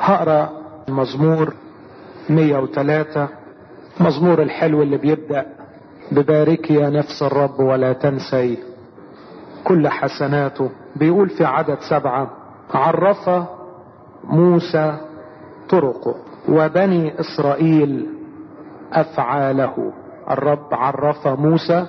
هقرا مزمور 103 مزمور الحلو اللي بيبدأ ببارك يا نفس الرب ولا تنسي كل حسناته بيقول في عدد سبعة عرف موسى طرقه وبني اسرائيل افعاله الرب عرف موسى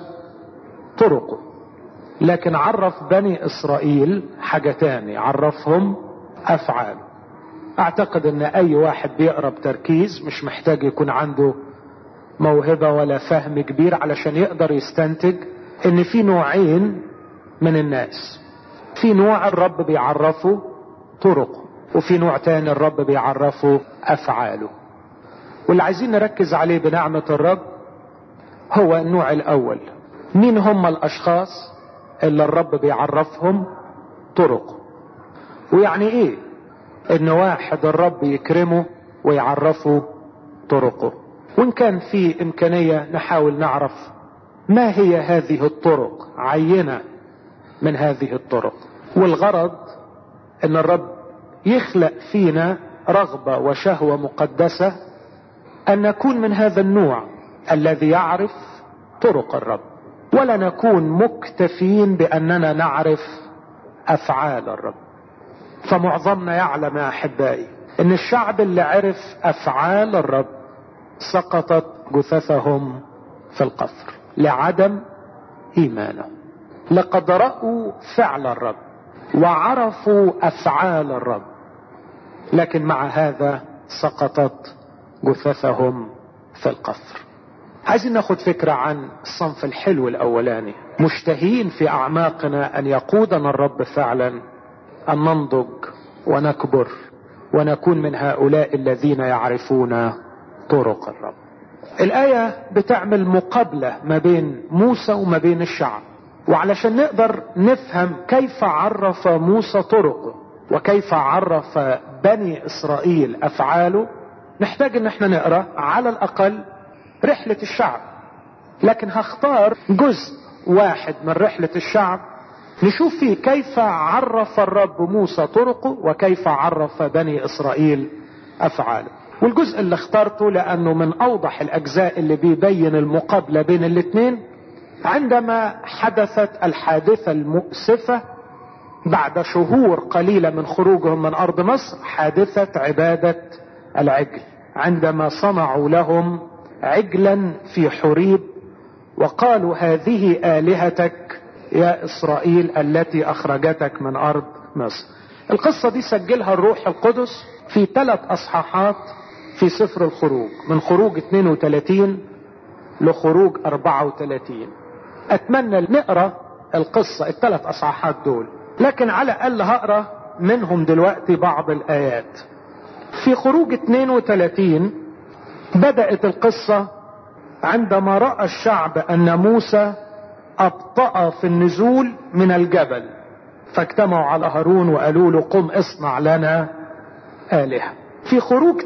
طرقه لكن عرف بني اسرائيل حاجة تاني عرفهم افعاله اعتقد ان اي واحد بيقرا بتركيز مش محتاج يكون عنده موهبة ولا فهم كبير علشان يقدر يستنتج ان في نوعين من الناس في نوع الرب بيعرفه طرقه وفي نوع تاني الرب بيعرفه افعاله واللي عايزين نركز عليه بنعمة الرب هو النوع الاول مين هم الاشخاص اللي الرب بيعرفهم طرقه ويعني ايه ان واحد الرب يكرمه ويعرفه طرقه وان كان في امكانية نحاول نعرف ما هي هذه الطرق عينة من هذه الطرق والغرض ان الرب يخلق فينا رغبة وشهوة مقدسة ان نكون من هذا النوع الذي يعرف طرق الرب ولا نكون مكتفين باننا نعرف افعال الرب فمعظمنا يعلم يا احبائي ان الشعب اللي عرف افعال الرب سقطت جثثهم في القفر لعدم ايمانهم لقد راوا فعل الرب وعرفوا افعال الرب لكن مع هذا سقطت جثثهم في القفر عايزين ناخد فكرة عن الصنف الحلو الاولاني مشتهين في اعماقنا ان يقودنا الرب فعلا ان ننضج ونكبر ونكون من هؤلاء الذين يعرفون طرق الرب الآية بتعمل مقابلة ما بين موسى وما بين الشعب وعلشان نقدر نفهم كيف عرف موسى طرقه وكيف عرف بني إسرائيل أفعاله نحتاج ان احنا نقرأ على الأقل رحلة الشعب لكن هختار جزء واحد من رحلة الشعب نشوف فيه كيف عرف الرب موسى طرقه وكيف عرف بني إسرائيل أفعاله والجزء اللي اخترته لانه من اوضح الاجزاء اللي بيبين المقابلة بين الاثنين عندما حدثت الحادثة المؤسفة بعد شهور قليلة من خروجهم من ارض مصر حادثة عبادة العجل عندما صنعوا لهم عجلا في حريب وقالوا هذه آلهتك يا إسرائيل التي أخرجتك من أرض مصر القصة دي سجلها الروح القدس في ثلاث أصحاحات في سفر الخروج من خروج 32 لخروج 34 اتمنى نقرا القصة الثلاث اصحاحات دول لكن على الاقل هقرا منهم دلوقتي بعض الايات في خروج 32 بدأت القصة عندما رأى الشعب ان موسى ابطأ في النزول من الجبل فاجتمعوا على هارون وقالوا له قم اصنع لنا آلهة في خروج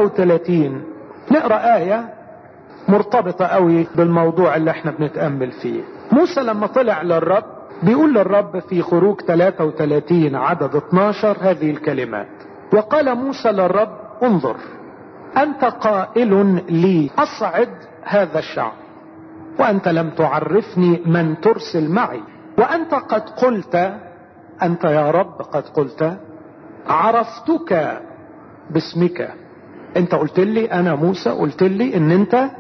33 نقرا آية مرتبطة قوي بالموضوع اللي احنا بنتأمل فيه موسى لما طلع للرب بيقول للرب في خروج 33 عدد 12 هذه الكلمات وقال موسى للرب انظر انت قائل لي اصعد هذا الشعب وانت لم تعرفني من ترسل معي وانت قد قلت انت يا رب قد قلت عرفتك باسمك انت قلت لي انا موسى قلت لي ان انت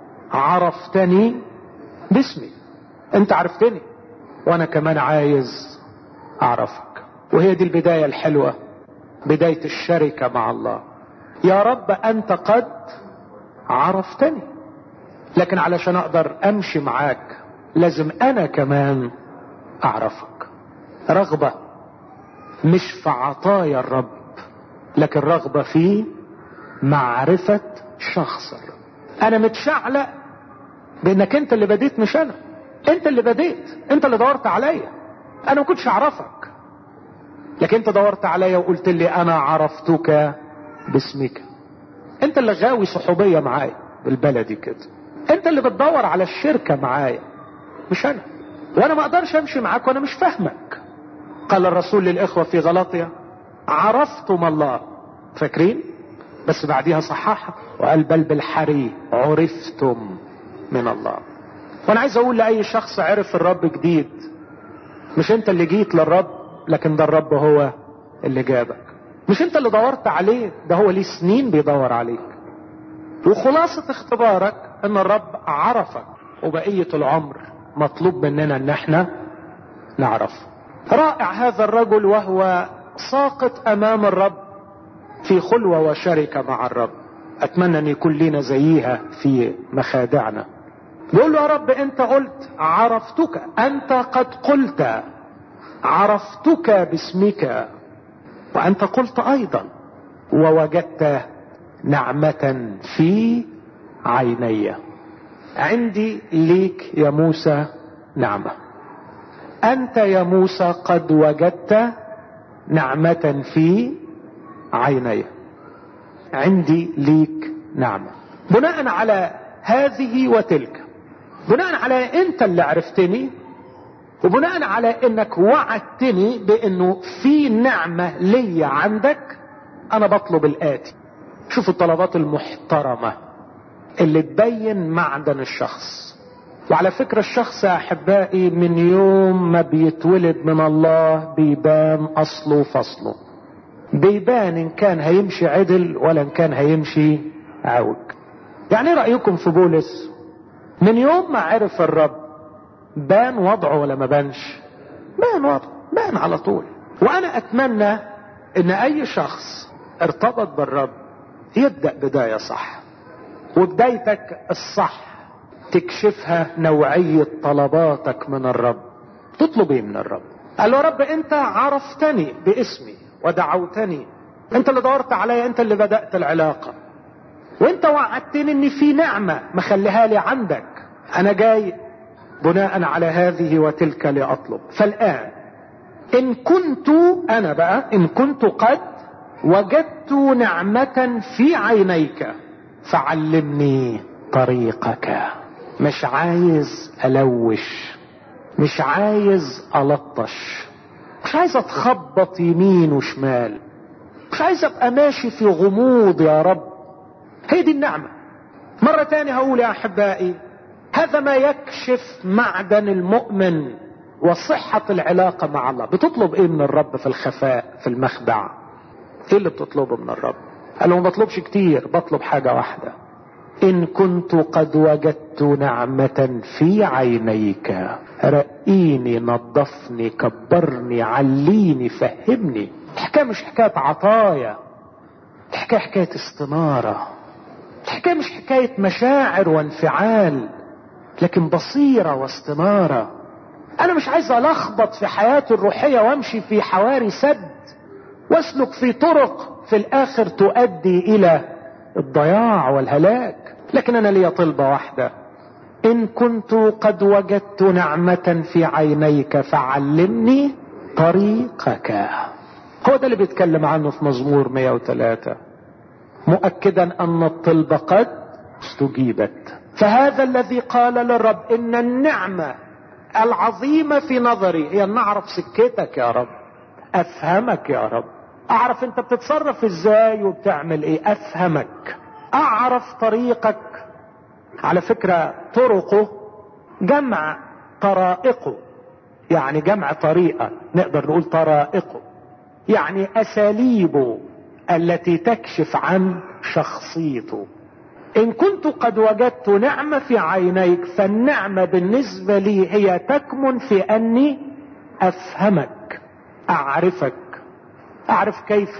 عرفتني باسمي انت عرفتني وانا كمان عايز اعرفك وهي دي البداية الحلوة بداية الشركة مع الله يا رب انت قد عرفتني لكن علشان اقدر امشي معاك لازم انا كمان اعرفك رغبة مش في عطايا الرب لكن رغبة في معرفة شخص الرب انا متشعلق بانك انت اللي بديت مش انا انت اللي بديت انت اللي دورت عليا انا ما كنتش اعرفك لكن انت دورت عليا وقلت لي انا عرفتك باسمك انت اللي غاوي صحوبية معايا بالبلدي كده انت اللي بتدور على الشركة معايا مش انا وانا ما اقدرش امشي معاك وانا مش فاهمك قال الرسول للاخوة في غلطية عرفتم الله فاكرين بس بعديها صححها وقال بل بالحري عرفتم من الله وانا عايز اقول لاي شخص عرف الرب جديد مش انت اللي جيت للرب لكن ده الرب هو اللي جابك مش انت اللي دورت عليه ده هو ليه سنين بيدور عليك وخلاصة اختبارك ان الرب عرفك وبقية العمر مطلوب مننا ان احنا نعرف رائع هذا الرجل وهو ساقط امام الرب في خلوة وشركة مع الرب اتمنى ان يكون لنا زيها في مخادعنا يقول له يا رب انت قلت عرفتك انت قد قلت عرفتك باسمك وانت قلت ايضا ووجدت نعمة في عيني عندي ليك يا موسى نعمة انت يا موسى قد وجدت نعمة في عيني عندي ليك نعمة بناء على هذه وتلك بناء على انت اللي عرفتني وبناء على انك وعدتني بانه في نعمة ليا عندك انا بطلب الاتي شوفوا الطلبات المحترمة اللي تبين معدن الشخص وعلى فكرة الشخص يا احبائي من يوم ما بيتولد من الله بيبان اصله وفصله بيبان ان كان هيمشي عدل ولا ان كان هيمشي عوج يعني ايه رأيكم في بولس من يوم ما عرف الرب بان وضعه ولا ما بانش بان وضعه بان على طول وانا اتمنى ان اي شخص ارتبط بالرب يبدأ بداية صح وبدايتك الصح تكشفها نوعية طلباتك من الرب تطلب ايه من الرب قال له رب انت عرفتني باسمي ودعوتني انت اللي دورت عليا انت اللي بدأت العلاقة وانت وعدتني ان في نعمة مخليها لي عندك انا جاي بناء على هذه وتلك لاطلب فالان ان كنت انا بقى ان كنت قد وجدت نعمة في عينيك فعلمني طريقك مش عايز الوش مش عايز الطش مش عايز اتخبط يمين وشمال مش عايز ابقى ماشي في غموض يا رب هي دي النعمة مرة تانية هقول يا احبائي هذا ما يكشف معدن المؤمن وصحة العلاقة مع الله بتطلب ايه من الرب في الخفاء في المخدع ايه اللي بتطلبه من الرب قال له ما بطلبش كتير بطلب حاجة واحدة ان كنت قد وجدت نعمة في عينيك رقيني نظفني كبرني عليني فهمني الحكاية مش حكاية عطايا الحكاية حكاية استنارة الحكاية مش حكاية مشاعر وانفعال لكن بصيرة واستنارة انا مش عايز الخبط في حياتي الروحية وامشي في حواري سد واسلك في طرق في الاخر تؤدي الى الضياع والهلاك لكن انا لي طلبة واحدة ان كنت قد وجدت نعمة في عينيك فعلمني طريقك هو ده اللي بيتكلم عنه في مزمور 103 مؤكدا ان الطلبة قد استجيبت فهذا الذي قال للرب ان النعمة العظيمة في نظري هي ان اعرف سكتك يا رب افهمك يا رب اعرف انت بتتصرف ازاي وبتعمل ايه افهمك اعرف طريقك على فكرة طرقه جمع طرائقه يعني جمع طريقة نقدر نقول طرائقه يعني اساليبه التي تكشف عن شخصيته ان كنت قد وجدت نعمة في عينيك فالنعمة بالنسبة لي هي تكمن في اني افهمك اعرفك اعرف كيف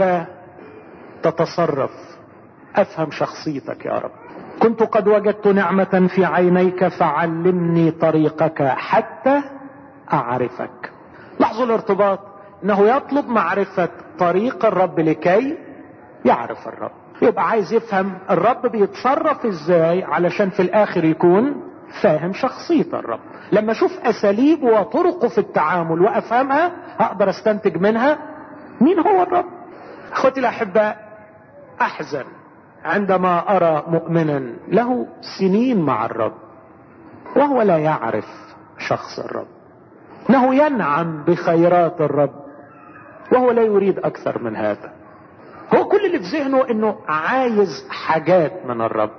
تتصرف افهم شخصيتك يا رب كنت قد وجدت نعمة في عينيك فعلمني طريقك حتى اعرفك لاحظوا الارتباط انه يطلب معرفة طريق الرب لكي يعرف الرب يبقى عايز يفهم الرب بيتصرف ازاي علشان في الاخر يكون فاهم شخصية الرب لما اشوف اساليبه وطرقه في التعامل وافهمها هقدر استنتج منها مين هو الرب اخوتي الاحباء احزن عندما ارى مؤمنا له سنين مع الرب وهو لا يعرف شخص الرب انه ينعم بخيرات الرب وهو لا يريد اكثر من هذا هو كل اللي في ذهنه انه عايز حاجات من الرب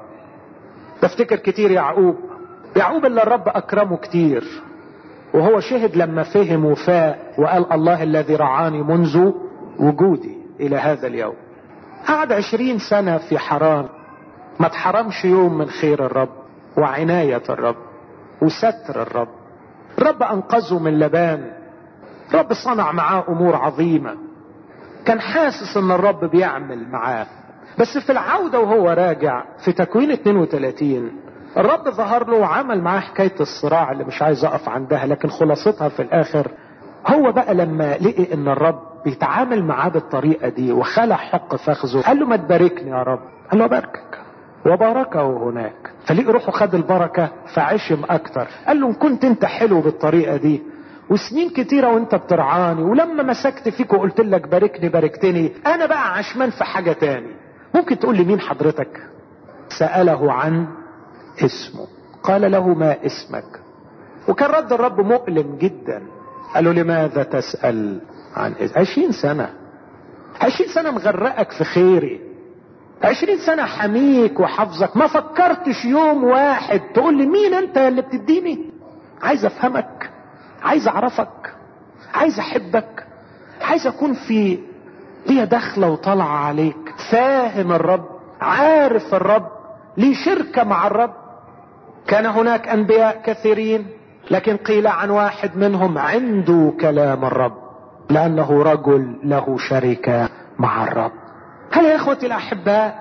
بفتكر كتير يعقوب يعقوب اللي الرب اكرمه كتير وهو شهد لما فهم وفاء وقال الله الذي رعاني منذ وجودي الى هذا اليوم قعد عشرين سنة في حرام ما اتحرمش يوم من خير الرب وعناية الرب وستر الرب الرب انقذه من لبان الرب صنع معاه امور عظيمة كان حاسس ان الرب بيعمل معاه بس في العودة وهو راجع في تكوين 32 الرب ظهر له وعمل معاه حكاية الصراع اللي مش عايز اقف عندها لكن خلاصتها في الاخر هو بقى لما لقي ان الرب بيتعامل معاه بالطريقة دي وخلع حق فخذه قال له ما تباركني يا رب قال له باركك وباركه هناك فلقي روحه خد البركة فعشم اكتر قال له ان كنت انت حلو بالطريقة دي وسنين كتيرة وانت بترعاني ولما مسكت فيك وقلت لك باركني باركتني انا بقى عشمان في حاجة تاني ممكن تقول لي مين حضرتك سأله عن اسمه قال له ما اسمك وكان رد الرب مؤلم جدا قال له لماذا تسأل عن اسم عشرين سنة عشرين سنة مغرقك في خيري عشرين سنة حميك وحفظك ما فكرتش يوم واحد تقول لي مين انت اللي بتديني عايز افهمك عايز اعرفك عايز احبك عايز اكون في ليا داخلة وطالعة عليك فاهم الرب عارف الرب لي شركة مع الرب كان هناك انبياء كثيرين لكن قيل عن واحد منهم عنده كلام الرب لانه رجل له شركة مع الرب هل يا اخوتي الاحباء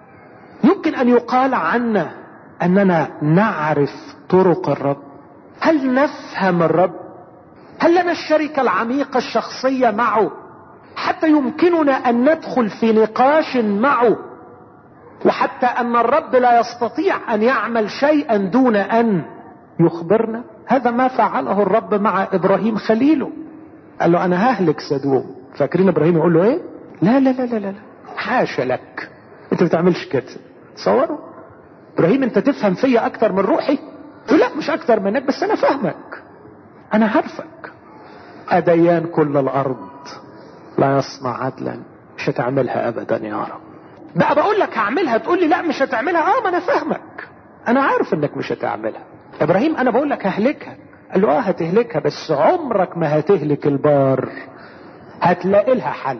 يمكن ان يقال عنا اننا نعرف طرق الرب هل نفهم الرب هل لنا الشركة العميقة الشخصية معه حتى يمكننا ان ندخل في نقاش معه وحتى ان الرب لا يستطيع ان يعمل شيئا دون ان يخبرنا هذا ما فعله الرب مع ابراهيم خليله قال له انا ههلك سدوم فاكرين ابراهيم يقول له ايه لا لا لا لا لا حاشا لك انت ما بتعملش كده تصوروا ابراهيم انت تفهم فيا اكتر من روحي لا مش اكتر منك بس انا فاهمك انا عارفك اديان كل الارض لا يصنع عدلا مش هتعملها ابدا يا رب بقى بقول لك هعملها تقول لي لا مش هتعملها اه ما انا فاهمك انا عارف انك مش هتعملها ابراهيم انا بقول لك ههلكها قال له اه هتهلكها بس عمرك ما هتهلك البار هتلاقي لها حل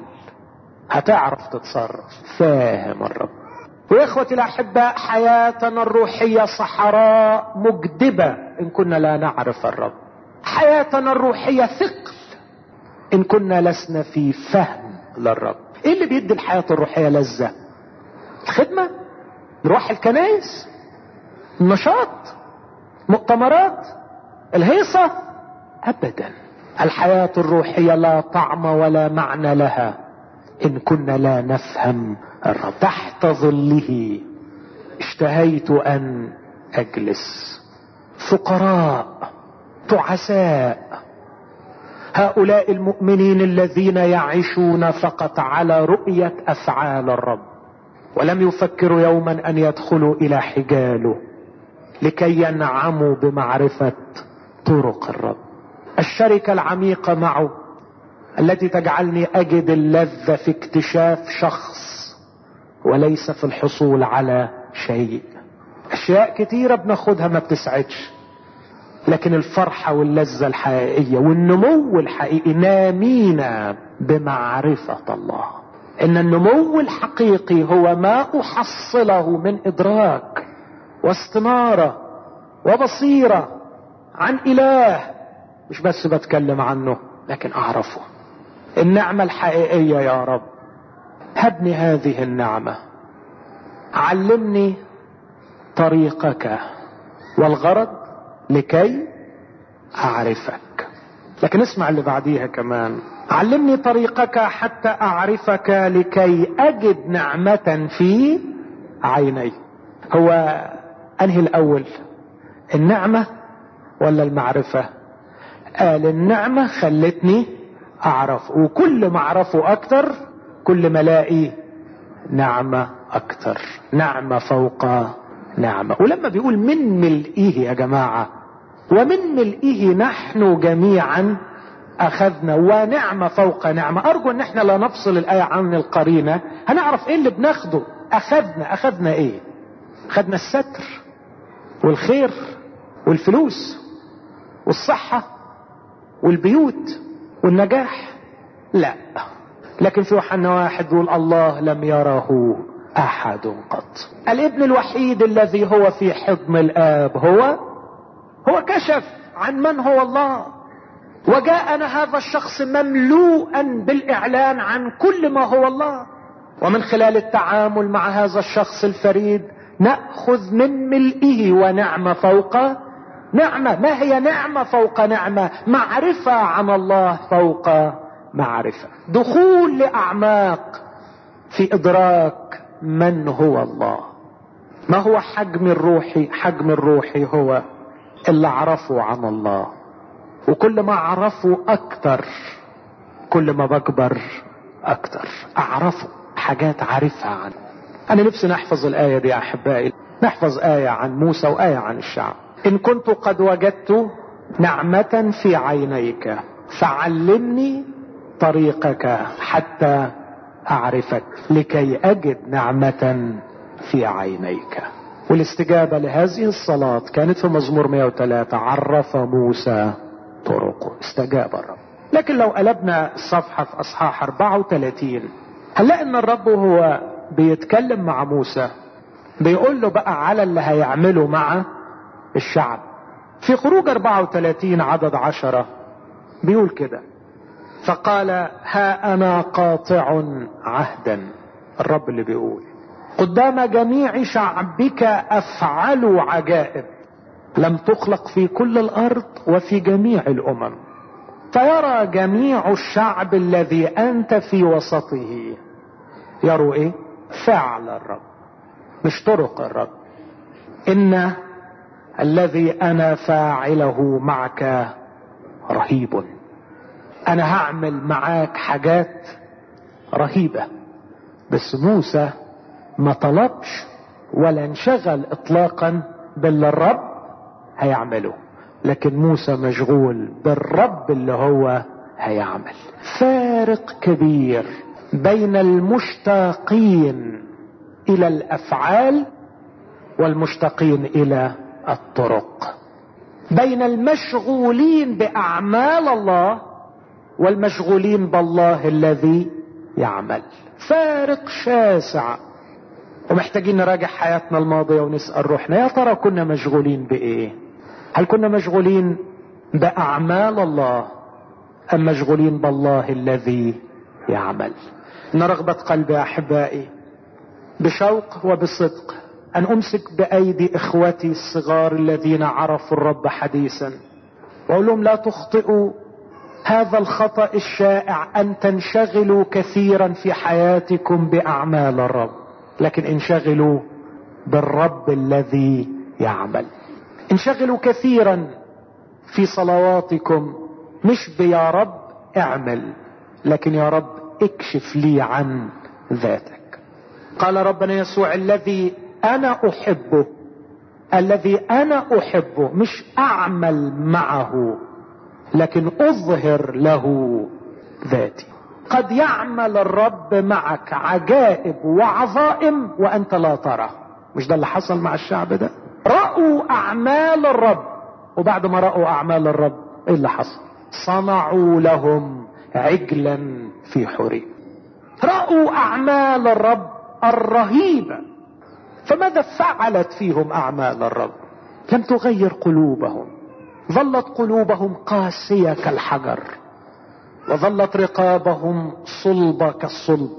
هتعرف تتصرف فاهم الرب ويا اخوتي الاحباء حياتنا الروحيه صحراء مجدبه ان كنا لا نعرف الرب حياتنا الروحيه ثقل ان كنا لسنا في فهم للرب ايه اللي بيدي الحياه الروحيه لذه الخدمه نروح الكنائس النشاط مؤتمرات الهيصه ابدا الحياه الروحيه لا طعم ولا معنى لها ان كنا لا نفهم الرب تحت ظله اشتهيت ان اجلس فقراء تعساء هؤلاء المؤمنين الذين يعيشون فقط على رؤية افعال الرب ولم يفكروا يوما ان يدخلوا الى حجاله لكي ينعموا بمعرفة طرق الرب الشركة العميقة معه التي تجعلني اجد اللذة في اكتشاف شخص وليس في الحصول على شيء اشياء كتيرة بناخدها ما بتسعدش لكن الفرحة واللذة الحقيقية والنمو الحقيقي نامينا بمعرفة الله ان النمو الحقيقي هو ما احصله من ادراك واستنارة وبصيرة عن اله مش بس بتكلم عنه لكن اعرفه النعمة الحقيقية يا رب هبني هذه النعمة علمني طريقك والغرض لكي اعرفك لكن اسمع اللي بعديها كمان علمني طريقك حتى اعرفك لكي اجد نعمة في عيني هو انهي الاول النعمة ولا المعرفة قال النعمة خلتني اعرف وكل ما اعرفه اكتر كل ما الاقي نعمة اكتر نعمة فوق نعمة ولما بيقول من ملئه يا جماعة ومن ملئه نحن جميعا اخذنا ونعمة فوق نعمة ارجو ان احنا لا نفصل الاية عن القرينة هنعرف ايه اللي بناخده اخذنا اخذنا ايه اخذنا الستر والخير والفلوس والصحة والبيوت والنجاح لا لكن في يوحنا واحد يقول الله لم يره احد قط الابن الوحيد الذي هو في حضن الاب هو هو كشف عن من هو الله وجاءنا هذا الشخص مملوءا بالاعلان عن كل ما هو الله ومن خلال التعامل مع هذا الشخص الفريد ناخذ من ملئه ونعمه فوق نعمه ما هي نعمه فوق نعمه معرفه عن الله فوق معرفه دخول لاعماق في ادراك من هو الله ما هو حجم الروحي حجم الروحي هو اللي اعرفه عن الله وكل ما اعرفه اكتر كل ما بكبر اكتر اعرفه حاجات عارفها عنه انا نفسي نحفظ الايه دي يا احبائي نحفظ ايه عن موسى وايه عن الشعب ان كنت قد وجدت نعمه في عينيك فعلمني طريقك حتى اعرفك لكي اجد نعمه في عينيك والاستجابه لهذه الصلاه كانت في مزمور 103 عرف موسى طرقه استجاب الرب لكن لو قلبنا الصفحه في اصحاح 34 هنلاقي ان الرب وهو بيتكلم مع موسى بيقول له بقى على اللي هيعمله مع الشعب في خروج 34 عدد عشرة بيقول كده فقال ها انا قاطع عهدا الرب اللي بيقول قدام جميع شعبك افعل عجائب لم تخلق في كل الارض وفي جميع الامم فيرى جميع الشعب الذي انت في وسطه يروا ايه فعل الرب مش طرق الرب ان الذي انا فاعله معك رهيب انا هعمل معاك حاجات رهيبة بس موسى ما طلبش ولا انشغل اطلاقا باللي الرب هيعمله لكن موسى مشغول بالرب اللي هو هيعمل فارق كبير بين المشتاقين الى الافعال والمشتاقين الى الطرق بين المشغولين باعمال الله والمشغولين بالله الذي يعمل فارق شاسع ومحتاجين نراجع حياتنا الماضيه ونسال روحنا يا ترى كنا مشغولين بايه هل كنا مشغولين باعمال الله ام مشغولين بالله الذي يعمل ان رغبه قلبي يا احبائي بشوق وبصدق ان امسك بايدي اخوتي الصغار الذين عرفوا الرب حديثا واقول لهم لا تخطئوا هذا الخطا الشائع ان تنشغلوا كثيرا في حياتكم باعمال الرب لكن انشغلوا بالرب الذي يعمل انشغلوا كثيرا في صلواتكم مش بيا رب اعمل لكن يا رب اكشف لي عن ذاتك قال ربنا يسوع الذي انا احبه الذي انا احبه مش اعمل معه لكن اظهر له ذاتي قد يعمل الرب معك عجائب وعظائم وانت لا ترى مش ده اللي حصل مع الشعب ده رأوا اعمال الرب وبعد ما رأوا اعمال الرب ايه اللي حصل صنعوا لهم عجلا في حريم رأوا اعمال الرب الرهيبة فماذا فعلت فيهم اعمال الرب لم تغير قلوبهم ظلت قلوبهم قاسية كالحجر وظلت رقابهم صلبة كالصلب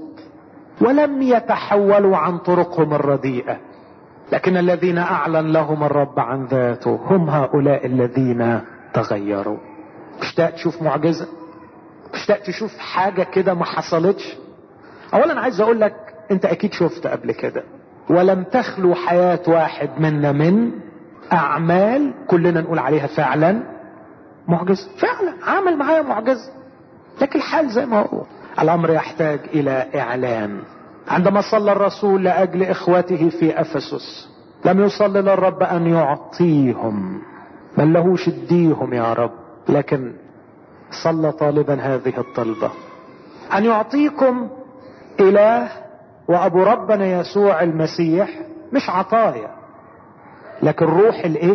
ولم يتحولوا عن طرقهم الرديئة لكن الذين اعلن لهم الرب عن ذاته هم هؤلاء الذين تغيروا مشتاق تشوف معجزة مشتاق تشوف حاجة كده ما حصلتش اولا عايز اقول لك انت اكيد شفت قبل كده ولم تخلو حياة واحد منا من اعمال كلنا نقول عليها فعلا معجزة فعلا عمل معايا معجزة لكن الحال زي ما هو الامر يحتاج الى اعلان عندما صلى الرسول لاجل اخوته في افسس لم يصلي للرب ان يعطيهم بل لهوش اديهم يا رب لكن صلى طالبا هذه الطلبة ان يعطيكم اله وابو ربنا يسوع المسيح مش عطايا لكن روح الايه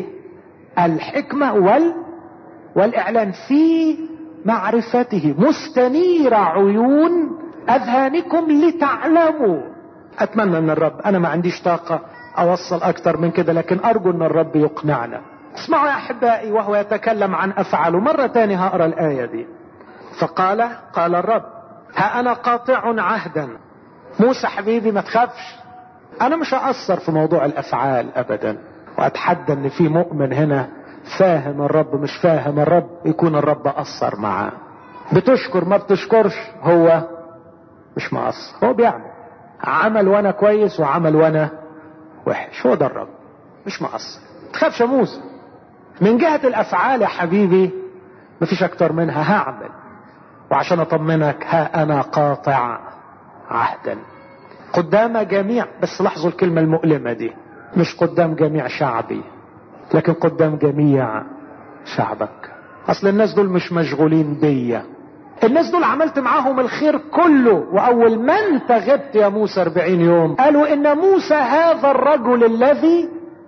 الحكمة وال والاعلان في معرفته مستنير عيون اذهانكم لتعلموا اتمنى ان الرب انا ما عنديش طاقة اوصل اكتر من كده لكن ارجو ان الرب يقنعنا اسمعوا يا احبائي وهو يتكلم عن افعاله مرة تاني هقرا الاية دي فقال قال الرب ها انا قاطع عهدا موسى حبيبي ما تخافش انا مش هأثر في موضوع الافعال ابدا واتحدى ان في مؤمن هنا فاهم الرب مش فاهم الرب يكون الرب اثر معاه بتشكر ما بتشكرش هو مش مقصر هو بيعمل عمل وانا كويس وعمل وانا وحش هو ده الرب مش مقصر تخافش يا موسى من جهة الافعال يا حبيبي مفيش اكتر منها هعمل وعشان اطمنك ها انا قاطع عهدا قدام جميع بس لاحظوا الكلمة المؤلمة دي مش قدام جميع شعبي لكن قدام جميع شعبك اصل الناس دول مش مشغولين بيا الناس دول عملت معاهم الخير كله واول ما انت غبت يا موسى 40 يوم قالوا ان موسى هذا الرجل الذي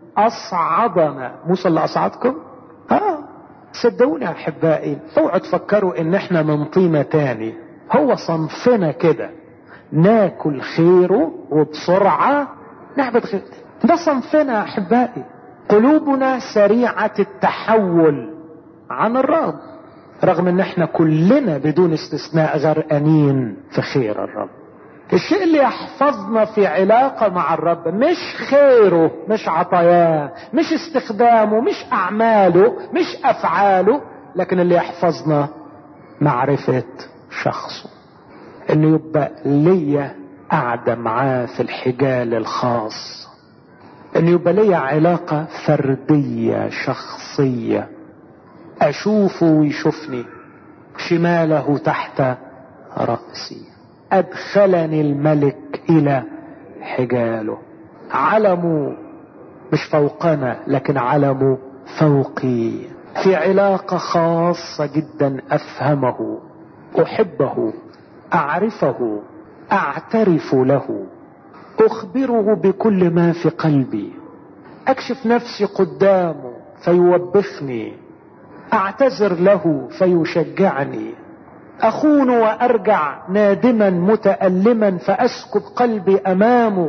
اصعدنا موسى اللي اصعدكم اه صدقوني يا احبائي اوعوا تفكروا ان احنا من طينة تاني هو صنفنا كده ناكل خيره وبسرعة نعبد خير ده صنفنا يا احبائي قلوبنا سريعة التحول عن الرب رغم ان احنا كلنا بدون استثناء غرقانين في خير الرب الشيء اللي يحفظنا في علاقة مع الرب مش خيره مش عطاياه مش استخدامه مش اعماله مش افعاله لكن اللي يحفظنا معرفة شخصه انه يبقى ليا قاعدة معاه في الحجال الخاص انه يبقى ليا علاقة فردية شخصية اشوفه ويشوفني شماله تحت رأسي ادخلني الملك الى حجاله علمه مش فوقنا لكن علمه فوقي في علاقة خاصة جدا افهمه احبه اعرفه اعترف له اخبره بكل ما في قلبي اكشف نفسي قدامه فيوبخني اعتذر له فيشجعني اخون وارجع نادما متالما فاسكب قلبي امامه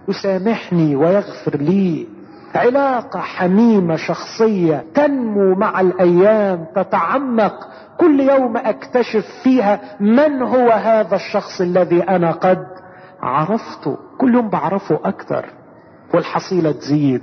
يسامحني ويغفر لي علاقه حميمه شخصيه تنمو مع الايام تتعمق كل يوم اكتشف فيها من هو هذا الشخص الذي انا قد عرفته كل يوم بعرفه اكتر والحصيله تزيد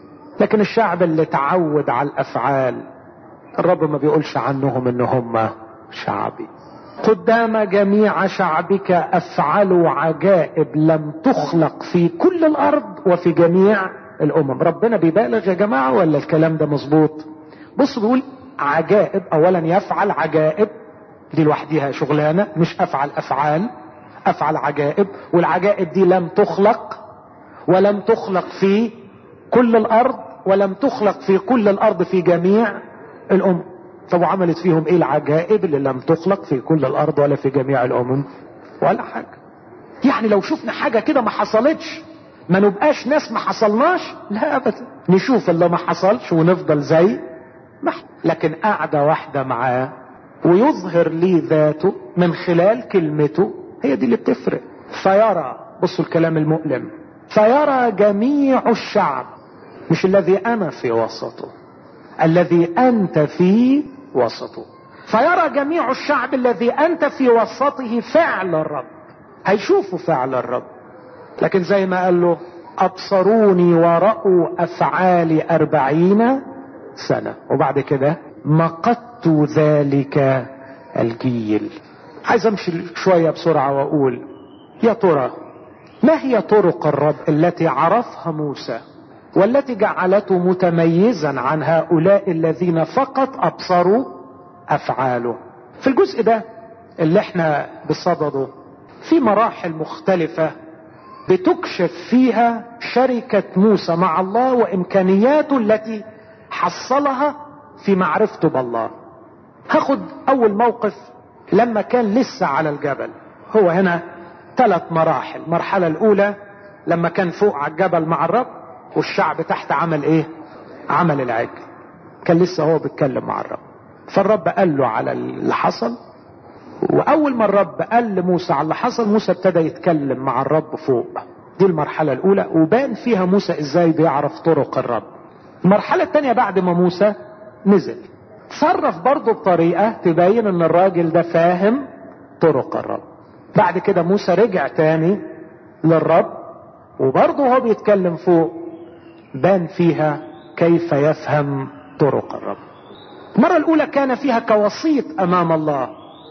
لكن الشعب اللي تعود على الافعال الرب ما بيقولش عنهم ان هم شعبي قدام جميع شعبك افعلوا عجائب لم تخلق في كل الارض وفي جميع الامم ربنا بيبالغ يا جماعه ولا الكلام ده مظبوط بص بيقول عجائب اولا يفعل عجائب دي لوحدها شغلانه مش افعل افعال افعل عجائب والعجائب دي لم تخلق ولم تخلق في كل الارض ولم تخلق في كل الارض في جميع الامم طب وعملت فيهم ايه العجائب اللي لم تخلق في كل الارض ولا في جميع الامم ولا حاجه يعني لو شفنا حاجه كده ما حصلتش ما نبقاش ناس ما حصلناش لا ابدا نشوف اللي ما حصلش ونفضل زي ما لكن قاعده واحده معاه ويظهر لي ذاته من خلال كلمته هي دي اللي بتفرق فيرى بصوا الكلام المؤلم فيرى جميع الشعب مش الذي انا في وسطه الذي انت في وسطه فيرى جميع الشعب الذي انت في وسطه فعل الرب هيشوفوا فعل الرب لكن زي ما قال له ابصروني ورأوا افعالي اربعين سنة وبعد كده مقدت ذلك الجيل عايز امشي شوية بسرعة واقول يا ترى ما هي طرق الرب التي عرفها موسى والتي جعلته متميزا عن هؤلاء الذين فقط ابصروا افعاله في الجزء ده اللي احنا بصدده في مراحل مختلفة بتكشف فيها شركة موسى مع الله وامكانياته التي حصلها في معرفته بالله هاخد اول موقف لما كان لسه على الجبل هو هنا ثلاث مراحل المرحلة الاولى لما كان فوق على الجبل مع الرب والشعب تحت عمل ايه عمل العجل كان لسه هو بيتكلم مع الرب فالرب قال له على اللي حصل واول ما الرب قال لموسى على اللي حصل موسى ابتدى يتكلم مع الرب فوق دي المرحلة الاولى وبان فيها موسى ازاي بيعرف طرق الرب المرحلة الثانية بعد ما موسى نزل تصرف برضه بطريقة تبين ان الراجل ده فاهم طرق الرب بعد كده موسى رجع تاني للرب وبرضه هو بيتكلم فوق بان فيها كيف يفهم طرق الرب المرة الأولى كان فيها كوسيط أمام الله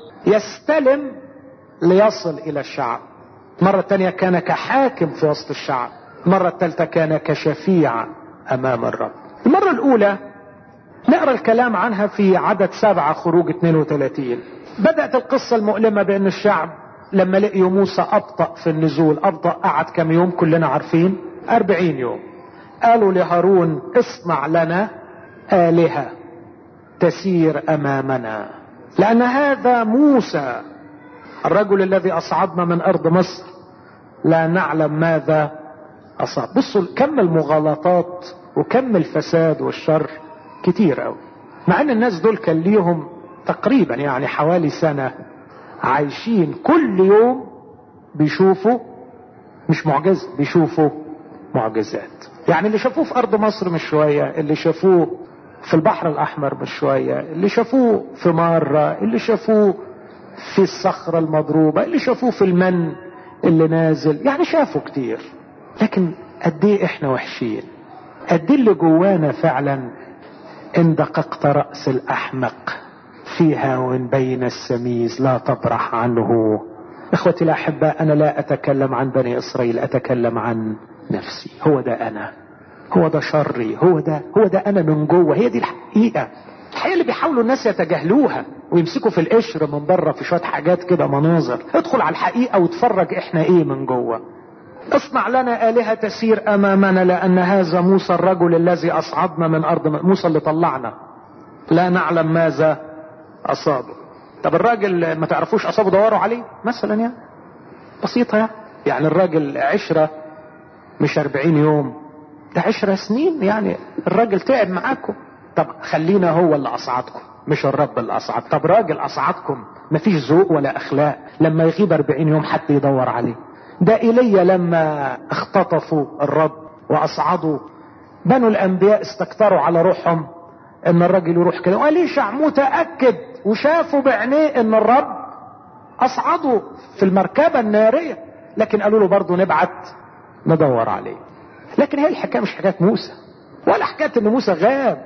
يستلم ليصل إلى الشعب المرة الثانية كان كحاكم في وسط الشعب المرة الثالثة كان كشفيع أمام الرب المرة الأولى نقرأ الكلام عنها في عدد سبعة خروج 32 بدأت القصة المؤلمة بأن الشعب لما لقيوا موسى أبطأ في النزول أبطأ قعد كم يوم كلنا عارفين أربعين يوم قالوا لهارون اصنع لنا آلهة تسير أمامنا لأن هذا موسى الرجل الذي أصعدنا من أرض مصر لا نعلم ماذا أصاب بصوا كم المغالطات وكم الفساد والشر كتير قوي مع ان الناس دول كان ليهم تقريبا يعني حوالي سنة عايشين كل يوم بيشوفوا مش معجزة بيشوفوا معجزات يعني اللي شافوه في ارض مصر مش شوية اللي شافوه في البحر الاحمر مش شوية اللي شافوه في مرة اللي شافوه في الصخرة المضروبة اللي شافوه في المن اللي نازل يعني شافوا كتير لكن قد ايه احنا وحشين قد ايه اللي جوانا فعلا ان دققت رأس الاحمق فيها وان بين السميز لا تبرح عنه اخوتي الاحباء انا لا اتكلم عن بني اسرائيل اتكلم عن نفسي هو ده انا هو ده شري هو ده هو ده انا من جوه هي دي الحقيقه الحقيقه اللي بيحاولوا الناس يتجاهلوها ويمسكوا في القشر من بره في شويه حاجات كده مناظر ادخل على الحقيقه واتفرج احنا ايه من جوه اصنع لنا آلهة تسير أمامنا لأن هذا موسى الرجل الذي أصعدنا من أرض موسى اللي طلعنا لا نعلم ماذا أصابه طب الراجل ما تعرفوش أصابه دوروا عليه مثلا يعني بسيطة يعني يعني الراجل عشرة مش أربعين يوم ده عشرة سنين يعني الراجل تعب معاكم طب خلينا هو اللي أصعدكم مش الرب اللي أصعد طب راجل أصعدكم مفيش ذوق ولا أخلاق لما يغيب أربعين يوم حد يدور عليه ده ايليا لما اختطفوا الرب واصعدوا بنو الانبياء استكتروا على روحهم ان الراجل يروح كده واليشع متاكد وشافوا بعينيه ان الرب اصعدوا في المركبه الناريه لكن قالوا له برضه نبعت ندور عليه لكن هي الحكايه مش حكايه موسى ولا حكايه ان موسى غاب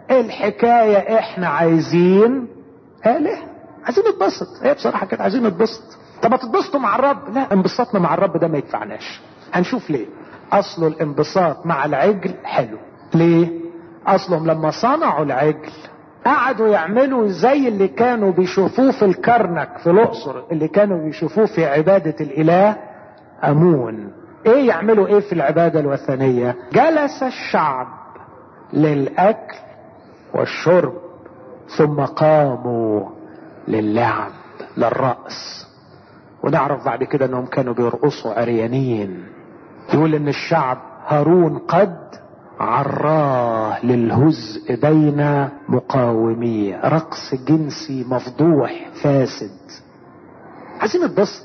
الحكايه احنا عايزين اله عايزين نتبسط هي بصراحه كده عايزين نتبسط طب ما تتبسطوا مع الرب لا انبساطنا مع الرب ده ما يدفعناش هنشوف ليه اصله الانبساط مع العجل حلو ليه اصلهم لما صنعوا العجل قعدوا يعملوا زي اللي كانوا بيشوفوه في الكرنك في الاقصر اللي كانوا بيشوفوه في عبادة الاله امون ايه يعملوا ايه في العبادة الوثنية جلس الشعب للاكل والشرب ثم قاموا للعب للرأس ونعرف بعد كده انهم كانوا بيرقصوا عريانين يقول ان الشعب هارون قد عراه للهزء بين مقاوميه رقص جنسي مفضوح فاسد عايزين نتبسط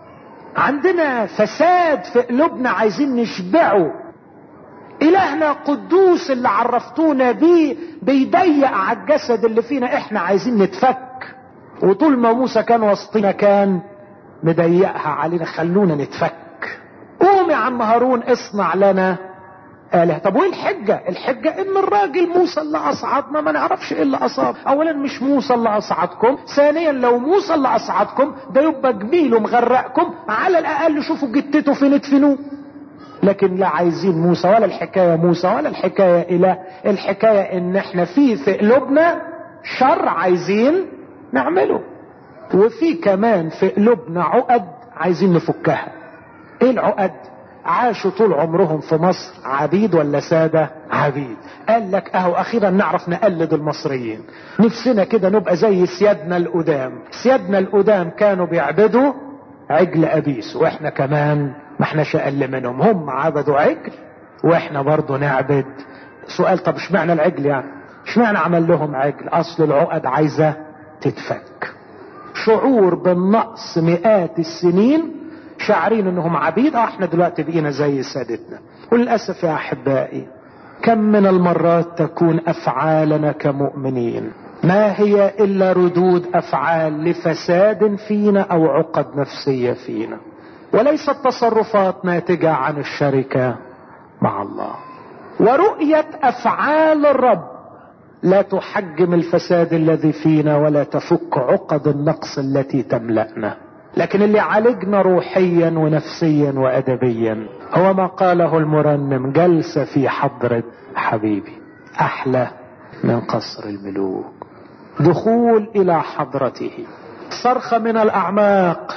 عندنا فساد في قلوبنا عايزين نشبعه الهنا قدوس اللي عرفتونا بيه بيضيق على الجسد اللي فينا احنا عايزين نتفك وطول ما موسى كان وسطنا كان مضيقها علينا خلونا نتفك قوم يا عم هارون اصنع لنا آلهة طب وايه الحجة الحجة ان الراجل موسى اللي اصعدنا ما نعرفش ايه اللي اصاب اولا مش موسى اللي اصعدكم ثانيا لو موسى اللي اصعدكم ده يبقى جميل ومغرقكم على الاقل شوفوا جتته فين ادفنوه لكن لا عايزين موسى ولا الحكاية موسى ولا الحكاية اله الحكاية ان احنا في في قلوبنا شر عايزين نعمله وفي كمان في قلوبنا عقد عايزين نفكها ايه العقد عاشوا طول عمرهم في مصر عبيد ولا سادة عبيد قال لك اهو اخيرا نعرف نقلد المصريين نفسنا كده نبقى زي سيادنا القدام سيادنا القدام كانوا بيعبدوا عجل ابيس واحنا كمان ما احناش اقل منهم هم عبدوا عجل واحنا برضه نعبد سؤال طب اشمعنى العجل يعني اشمعنى عمل لهم عجل اصل العقد عايزه تتفك شعور بالنقص مئات السنين شاعرين انهم عبيد اه احنا دلوقتي بقينا زي سادتنا وللاسف يا احبائي كم من المرات تكون افعالنا كمؤمنين ما هي الا ردود افعال لفساد فينا او عقد نفسيه فينا وليست تصرفات ناتجه عن الشركه مع الله ورؤيه افعال الرب لا تحجم الفساد الذي فينا ولا تفك عقد النقص التي تملأنا لكن اللي عالجنا روحيا ونفسيا وادبيا هو ما قاله المرنم جلسة في حضرة حبيبي احلى من قصر الملوك دخول الى حضرته صرخة من الاعماق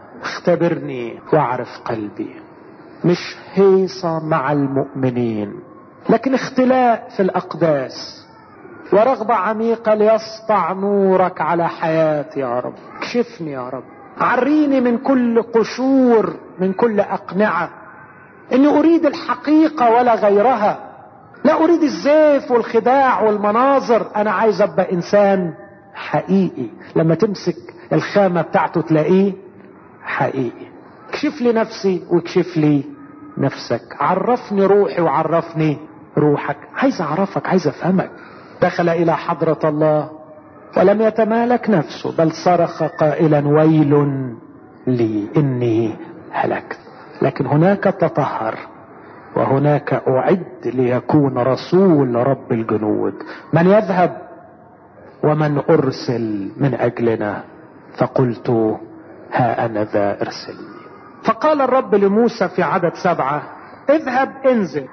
اختبرني واعرف قلبي مش هيصة مع المؤمنين لكن اختلاء في الاقداس ورغبة عميقة ليسطع نورك على حياتي يا رب اكشفني يا رب عريني من كل قشور من كل أقنعة إني أريد الحقيقة ولا غيرها لا أريد الزيف والخداع والمناظر أنا عايز أبقى إنسان حقيقي لما تمسك الخامة بتاعته تلاقيه حقيقي اكشف لي نفسي واكشف لي نفسك عرفني روحي وعرفني روحك عايز اعرفك عايز افهمك دخل الى حضرة الله ولم يتمالك نفسه بل صرخ قائلا ويل لي اني هلكت لكن هناك تطهر وهناك اعد ليكون رسول رب الجنود من يذهب ومن ارسل من اجلنا فقلت ها انا ذا ارسلني فقال الرب لموسى في عدد سبعة اذهب انزل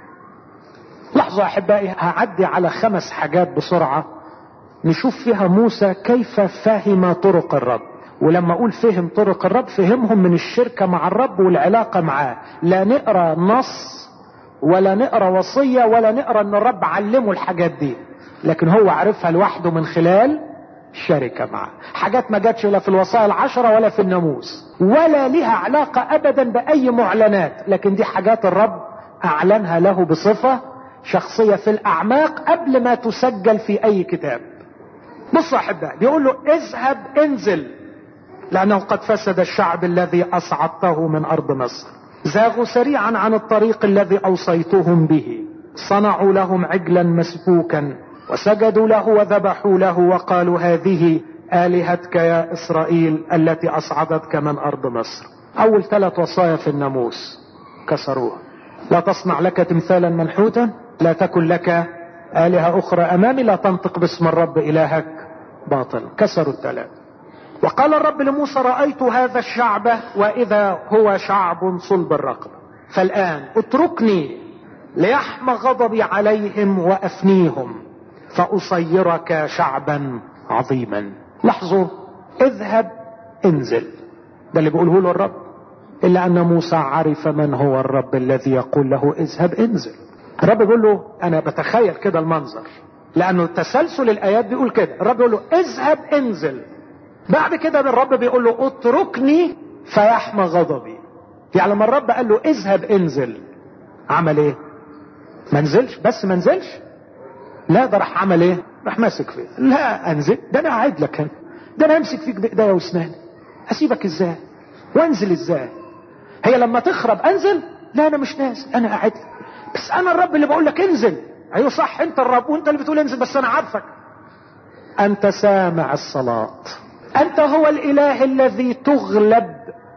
لحظة احبائي هعدي على خمس حاجات بسرعة نشوف فيها موسى كيف فهم طرق الرب ولما اقول فهم طرق الرب فهمهم من الشركة مع الرب والعلاقة معاه لا نقرا نص ولا نقرا وصية ولا نقرا ان الرب علمه الحاجات دي لكن هو عرفها لوحده من خلال شركة معه حاجات ما جاتش لا في الوصايا العشرة ولا في الناموس ولا لها علاقة ابدا باي معلنات لكن دي حاجات الرب اعلنها له بصفة شخصية في الاعماق قبل ما تسجل في اي كتاب بصوا احبائي بيقول له اذهب انزل لانه قد فسد الشعب الذي اصعدته من ارض مصر زاغوا سريعا عن الطريق الذي اوصيتهم به صنعوا لهم عجلا مسبوكا وسجدوا له وذبحوا له وقالوا هذه الهتك يا اسرائيل التي اصعدتك من ارض مصر اول ثلاث وصايا في الناموس كسروها لا تصنع لك تمثالا منحوتا لا تكن لك آلهة أخرى أمامي لا تنطق باسم الرب إلهك باطل كسروا الثلاث وقال الرب لموسى رأيت هذا الشعب وإذا هو شعب صلب الرقبة فالآن اتركني ليحمى غضبي عليهم وأفنيهم فأصيرك شعبا عظيما لاحظوا اذهب انزل ده اللي بيقوله له الرب إلا أن موسى عرف من هو الرب الذي يقول له اذهب انزل الرب بيقول له انا بتخيل كده المنظر لانه تسلسل الايات بيقول كده الرب بيقول له اذهب انزل بعد كده الرب بيقول له اتركني فيحمى غضبي يعني لما الرب قال له اذهب انزل عمل ايه ما نزلش بس ما نزلش لا ده راح عمل ايه راح ماسك فيه لا انزل ده انا قاعد لك هنا ده انا امسك فيك بايديا واسناني اسيبك ازاي وانزل ازاي هي لما تخرب انزل لا انا مش نازل انا قاعد لك بس انا الرب اللي بقول لك انزل ايوه صح انت الرب وانت اللي بتقول انزل بس انا عارفك انت سامع الصلاة انت هو الاله الذي تغلب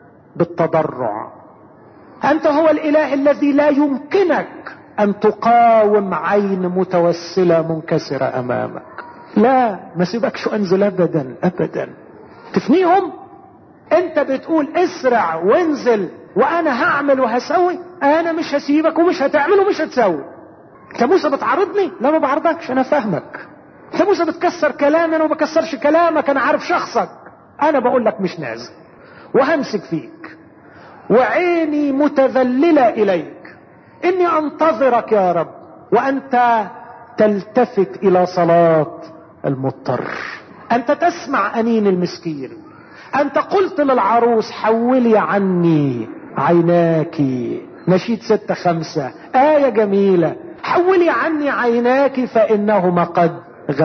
بالتضرع انت هو الاله الذي لا يمكنك ان تقاوم عين متوسلة منكسرة امامك لا ما سيبكش انزل ابدا ابدا تفنيهم انت بتقول اسرع وانزل وانا هعمل وهسوي انا مش هسيبك ومش هتعمل ومش هتسوي انت موسى بتعارضني لا ما بعرضكش انا فاهمك انت موسى بتكسر كلامي انا ما بكسرش كلامك انا عارف شخصك انا بقول لك مش نازل وهمسك فيك وعيني متذللة اليك اني انتظرك يا رب وانت تلتفت الى صلاة المضطر انت تسمع انين المسكين انت قلت للعروس حولي عني عيناك نشيد ستة خمسة آية جميلة حولي عني عيناك فإنهما قد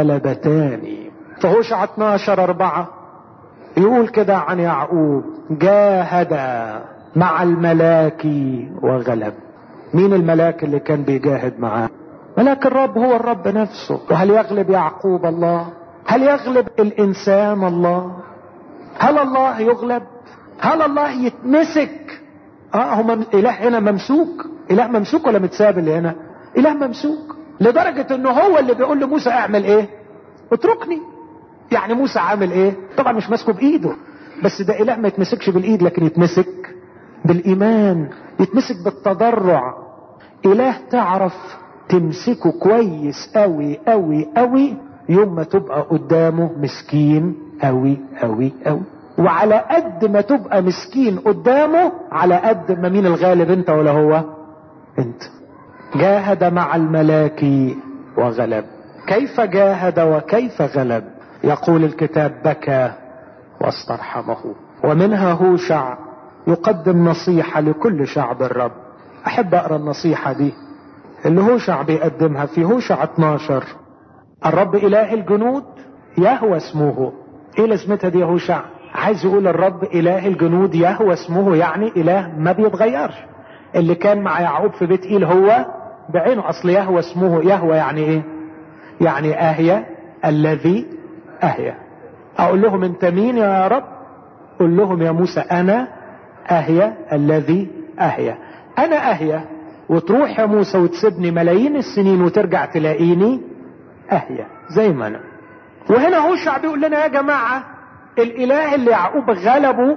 غلبتاني فهوشع 12 أربعة يقول كده عن يعقوب جاهد مع الملاك وغلب مين الملاك اللي كان بيجاهد معاه ملاك الرب هو الرب نفسه وهل يغلب يعقوب الله هل يغلب الانسان الله هل الله يغلب هل الله يتمسك اه هو مم... اله هنا ممسوك اله ممسوك ولا متساب اللي هنا اله ممسوك لدرجة انه هو اللي بيقول لموسى اعمل ايه اتركني يعني موسى عامل ايه طبعا مش ماسكه بايده بس ده اله ما يتمسكش بالايد لكن يتمسك بالايمان يتمسك بالتضرع اله تعرف تمسكه كويس قوي قوي قوي يوم ما تبقى قدامه مسكين قوي قوي قوي وعلى قد ما تبقى مسكين قدامه على قد ما مين الغالب انت ولا هو انت جاهد مع الملاك وغلب كيف جاهد وكيف غلب يقول الكتاب بكى واسترحمه ومنها هوشع يقدم نصيحة لكل شعب الرب احب اقرا النصيحة دي اللي هوشع بيقدمها في هوشع 12 الرب اله الجنود يهوى اسمه ايه لازمتها دي يا هوشع عايز يقول الرب اله الجنود يهوى اسمه يعني اله ما بيتغيرش اللي كان مع يعقوب في بيت ايل هو بعينه اصل يهوى اسمه يهوى يعني ايه يعني اهيا الذي اهيا اقول لهم انت مين يا رب قل لهم يا موسى انا اهيا الذي اهيا انا اهيا وتروح يا موسى وتسيبني ملايين السنين وترجع تلاقيني اهيا زي ما انا وهنا هو الشعب بيقول لنا يا جماعة الاله اللي يعقوب غلبه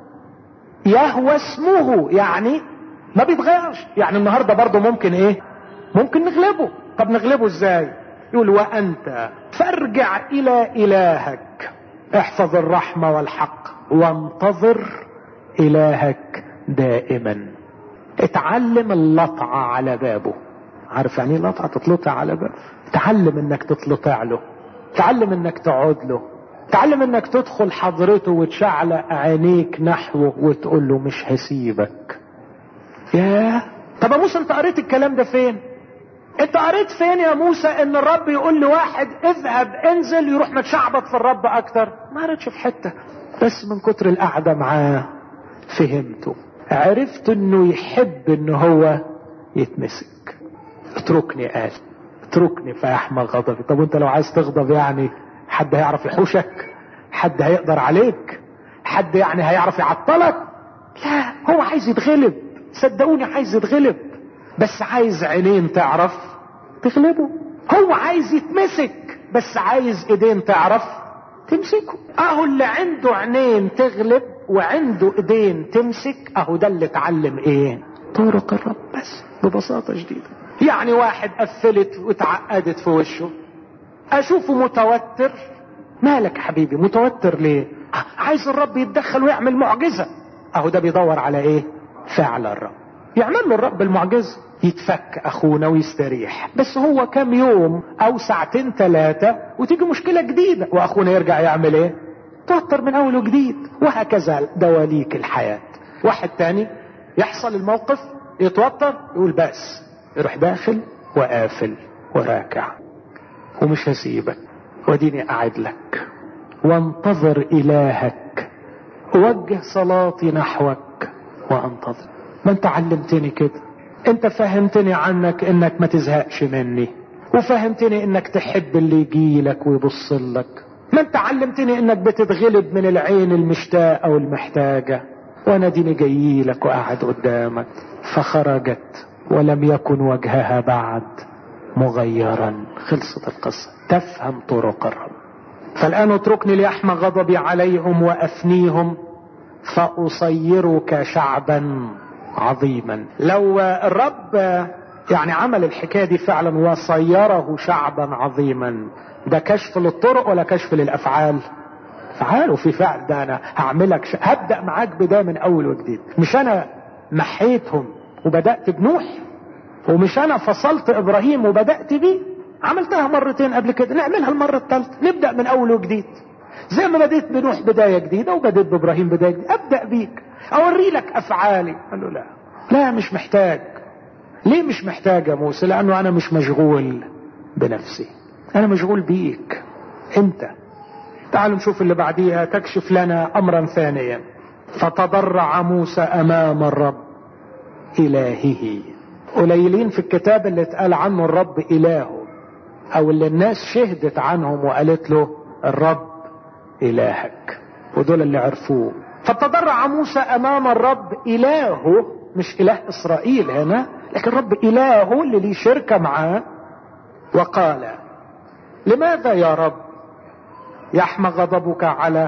يهوى اسمه يعني ما بيتغيرش يعني النهاردة برضه ممكن ايه ممكن نغلبه طب نغلبه ازاي يقول وانت فارجع الى الهك احفظ الرحمة والحق وانتظر الهك دائما اتعلم اللطعة على بابه عارف يعني ايه لطعة تطلطع على بابه تعلم انك تطلطع له تعلم انك تقعد له تعلم انك تدخل حضرته وتشعلق عينيك نحوه وتقول له مش هسيبك ياه طب يا موسى انت قريت الكلام ده فين انت قريت فين يا موسى ان الرب يقول لواحد اذهب انزل يروح متشعبط في الرب اكتر ما قريتش في حته بس من كتر القعده معاه فهمته عرفت انه يحب ان هو يتمسك اتركني قال اتركني فيحمى غضبي طب وانت لو عايز تغضب يعني حد هيعرف يحوشك حد هيقدر عليك حد يعني هيعرف يعطلك لا هو عايز يتغلب صدقوني عايز يتغلب بس عايز عينين تعرف تغلبه هو عايز يتمسك بس عايز ايدين تعرف تمسكه اهو اللي عنده عينين تغلب وعنده ايدين تمسك اهو ده اللي اتعلم ايه طرق الرب بس ببساطة شديدة يعني واحد قفلت واتعقدت في وشه اشوفه متوتر مالك حبيبي متوتر ليه عايز الرب يتدخل ويعمل معجزة اهو ده بيدور على ايه فعل الرب يعمل له الرب المعجزة يتفك اخونا ويستريح بس هو كام يوم او ساعتين ثلاثة وتيجي مشكلة جديدة واخونا يرجع يعمل ايه توتر من اول وجديد وهكذا دواليك الحياة واحد تاني يحصل الموقف يتوتر يقول بس يروح داخل وقافل وراكع ومش هسيبك وديني قاعد لك وانتظر الهك وجه صلاتي نحوك وانتظر ما انت علمتني كده انت فهمتني عنك انك ما تزهقش مني وفهمتني انك تحب اللي يجيلك ويبص لك ما انت علمتني انك بتتغلب من العين المشتاقة والمحتاجة وانا ديني جايلك وقاعد قدامك فخرجت ولم يكن وجهها بعد مغيرا خلصت القصة تفهم طرق الرب فالآن اتركني ليحمى غضبي عليهم وأفنيهم فأصيرك شعبا عظيما لو الرب يعني عمل الحكاية دي فعلا وصيره شعبا عظيما ده كشف للطرق ولا كشف للأفعال افعال وفي فعل ده انا هعملك ش... هبدأ معاك بداية من اول وجديد مش انا محيتهم وبدأت بنوح ومش انا فصلت ابراهيم وبدأت بيه عملتها مرتين قبل كده نعملها المرة الثالثة نبدأ من اول وجديد زي ما بديت بنوح بداية جديدة وبديت بابراهيم بداية جديدة ابدأ بيك اوري لك افعالي قال له لا لا مش محتاج ليه مش محتاج يا موسى لانه انا مش مشغول بنفسي انا مشغول بيك انت تعالوا نشوف اللي بعديها تكشف لنا امرا ثانيا فتضرع موسى امام الرب الهه قليلين في الكتاب اللي اتقال عنه الرب الهه او اللي الناس شهدت عنهم وقالت له الرب الهك ودول اللي عرفوه فتضرع موسى امام الرب الهه مش اله اسرائيل هنا لكن الرب الهه اللي ليه شركة معاه وقال لماذا يا رب يحمى غضبك على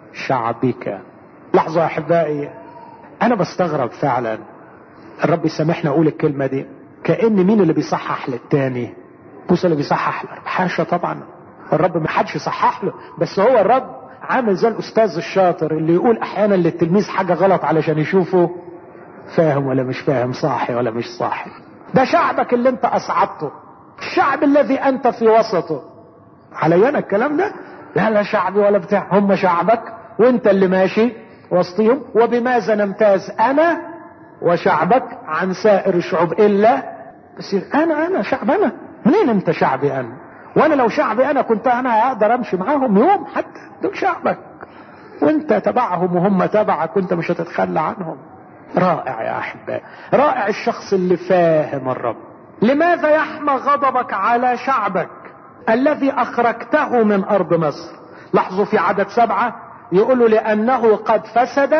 شعبك لحظة يا احبائي انا بستغرب فعلا الرب يسامحنا اقول الكلمة دي كأن مين اللي بيصحح للتاني موسى اللي بيصحح له حاشا طبعا الرب ما حدش يصحح له بس هو الرب عامل زي الاستاذ الشاطر اللي يقول احيانا للتلميذ حاجة غلط علشان يشوفه فاهم ولا مش فاهم صاحي ولا مش صاحي ده شعبك اللي انت اصعدته الشعب الذي انت في وسطه علي انا الكلام ده لا لا شعبي ولا بتاع هم شعبك وانت اللي ماشي وسطهم وبماذا نمتاز انا وشعبك عن سائر الشعوب الا بس انا انا شعب انا منين انت شعبي انا وانا لو شعبي انا كنت انا اقدر امشي معاهم يوم حتى دول شعبك وانت تبعهم وهم تبعك وانت مش هتتخلى عنهم رائع يا احبائي رائع الشخص اللي فاهم الرب لماذا يحمى غضبك على شعبك الذي اخرجته من ارض مصر لاحظوا في عدد سبعة يقول لانه قد فسد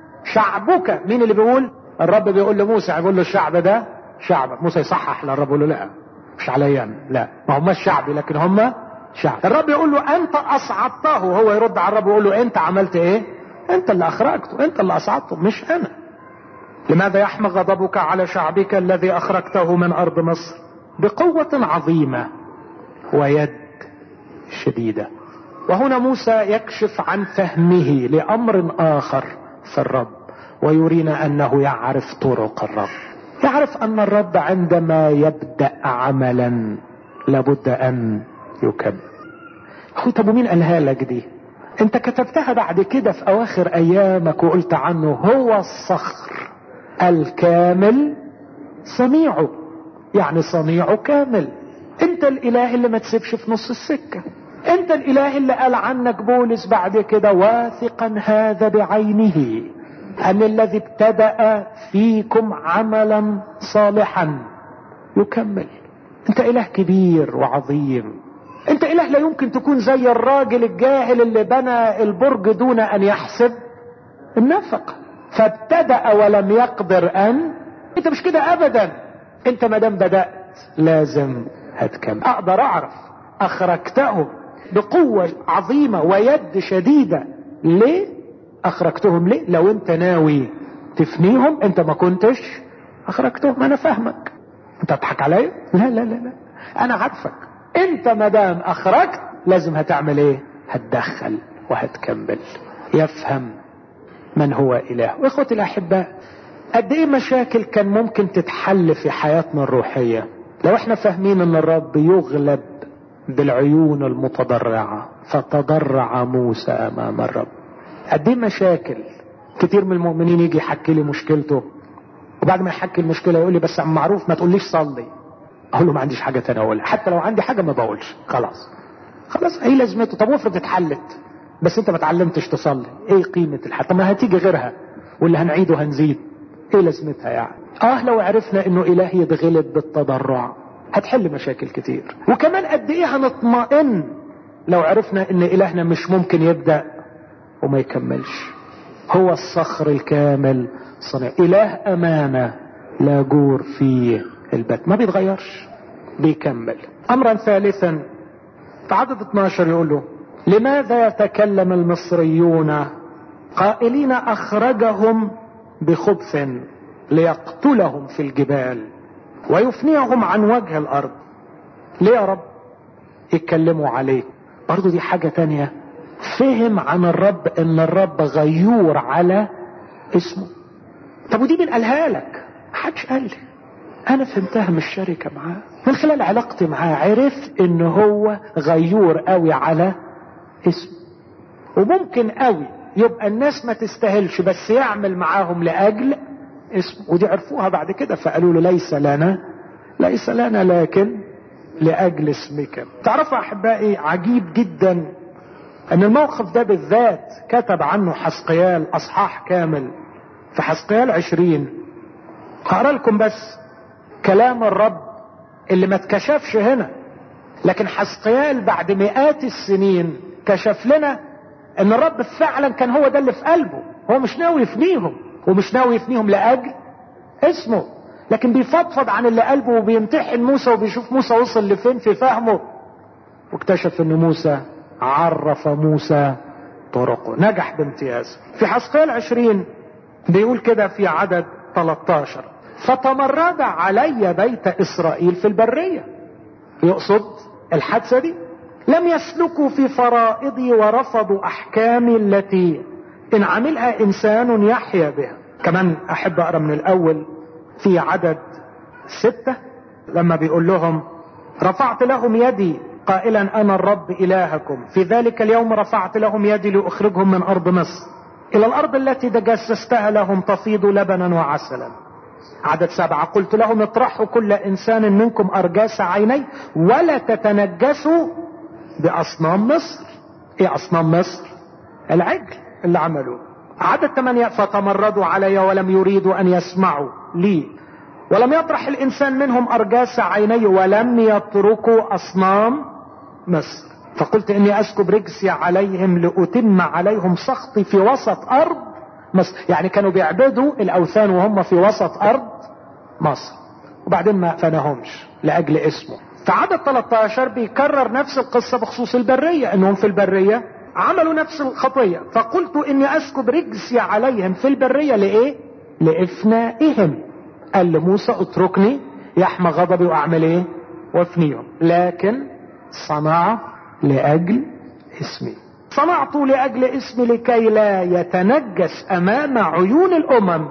شعبك مين اللي بيقول الرب بيقول لموسى بيقول له الشعب ده شعبك موسى يصحح للرب يقول له لا مش عليا انا لا ما هماش شعبي لكن هم شعب الرب يقول له انت اصعدته وهو يرد على الرب يقول له انت عملت ايه انت اللي اخرجته انت اللي اصعدته مش انا لماذا يحمى غضبك على شعبك الذي اخرجته من ارض مصر بقوة عظيمة ويد شديدة وهنا موسى يكشف عن فهمه لامر اخر في الرب ويرينا انه يعرف طرق الرب يعرف ان الرب عندما يبدأ عملا لابد ان يكمل اخوي طب ومين قالها لك دي انت كتبتها بعد كده في اواخر ايامك وقلت عنه هو الصخر الكامل صنيعه يعني صنيعه كامل انت الاله اللي ما تسيبش في نص السكة انت الاله اللي قال عنك بولس بعد كده واثقا هذا بعينه ان الذي ابتدأ فيكم عملا صالحا يكمل انت اله كبير وعظيم انت اله لا يمكن تكون زي الراجل الجاهل اللي بنى البرج دون ان يحسب النفقه فابتدأ ولم يقدر ان انت مش كده ابدا انت ما دام بدأت لازم هتكمل اقدر اعرف اخرجتهم بقوة عظيمة ويد شديدة ليه اخرجتهم ليه لو انت ناوي تفنيهم انت ما كنتش اخرجتهم انا فاهمك انت تضحك عليا لا لا لا لا انا عارفك انت ما دام اخرجت لازم هتعمل ايه هتدخل وهتكمل يفهم من هو اله واخوتي الاحباء قد ايه مشاكل كان ممكن تتحل في حياتنا الروحية لو احنا فاهمين ان الرب يغلب بالعيون المتضرعة فتضرع موسى امام الرب قد ايه مشاكل كتير من المؤمنين يجي يحكي لي مشكلته وبعد ما يحكي المشكلة يقول لي بس عم معروف ما تقوليش صلي اقول له ما عنديش حاجة تانية اقولها حتى لو عندي حاجة ما بقولش خلاص خلاص ايه لازمته طب وافرض اتحلت بس انت ما اتعلمتش تصلي ايه قيمة الحل طب ما هتيجي غيرها واللي هنعيده هنزيد ايه لازمتها يعني اه لو عرفنا انه اله يتغلب بالتضرع هتحل مشاكل كتير وكمان قد ايه هنطمئن لو عرفنا ان الهنا مش ممكن يبدأ وما يكملش هو الصخر الكامل صنع اله امانة لا جور فيه البت ما بيتغيرش بيكمل امرا ثالثا في عدد 12 يقول له لماذا يتكلم المصريون قائلين اخرجهم بخبث ليقتلهم في الجبال ويفنيهم عن وجه الارض ليه يا رب يتكلموا عليه برضو دي حاجة تانية فهم عن الرب ان الرب غيور على اسمه طب ودي مين قالها لك محدش قال لي انا فهمتها من الشركة معاه من خلال علاقتي معاه عرفت ان هو غيور قوي على اسمه وممكن قوي يبقى الناس ما تستاهلش بس يعمل معاهم لاجل اسمه ودي عرفوها بعد كده فقالوا له ليس لنا ليس لنا لكن لاجل اسمك تعرفوا احبائي عجيب جدا ان الموقف ده بالذات كتب عنه حسقيال اصحاح كامل في حسقيال عشرين هقرا لكم بس كلام الرب اللي ما اتكشفش هنا لكن حسقيال بعد مئات السنين كشف لنا ان الرب فعلا كان هو ده اللي في قلبه هو مش ناوي يفنيهم ومش ناوي يفنيهم لاجل اسمه لكن بيفضفض عن اللي قلبه وبيمتحن موسى وبيشوف موسى وصل لفين في فهمه واكتشف ان موسى عرف موسى طرقه نجح بامتياز في حسقيال عشرين بيقول كده في عدد 13 فتمرد علي بيت اسرائيل في البرية يقصد الحادثة دي لم يسلكوا في فرائضي ورفضوا احكامي التي ان عملها انسان يحيا بها كمان احب اقرا من الاول في عدد ستة لما بيقول لهم رفعت لهم يدي قائلا انا الرب الهكم في ذلك اليوم رفعت لهم يدي لاخرجهم من ارض مصر الى الارض التي تجسستها لهم تفيض لبنا وعسلا عدد سبعة قلت لهم اطرحوا كل انسان منكم ارجاس عيني ولا تتنجسوا باصنام مصر ايه اصنام مصر العجل اللي عملوه عدد ثمانية فتمردوا علي ولم يريدوا ان يسمعوا لي ولم يطرح الانسان منهم ارجاس عيني ولم يتركوا اصنام مصر فقلت اني اسكب رجسي عليهم لاتم عليهم سخطي في وسط ارض مصر يعني كانوا بيعبدوا الاوثان وهم في وسط ارض مصر وبعدين ما فنهمش لاجل اسمه فعدد 13 بيكرر نفس القصة بخصوص البرية انهم في البرية عملوا نفس الخطية فقلت اني اسكب رجسي عليهم في البرية لايه لافنائهم قال لموسى اتركني يحمى غضبي واعمل ايه وافنيهم لكن صنع لاجل اسمي صنعت لاجل اسمي لكي لا يتنجس امام عيون الامم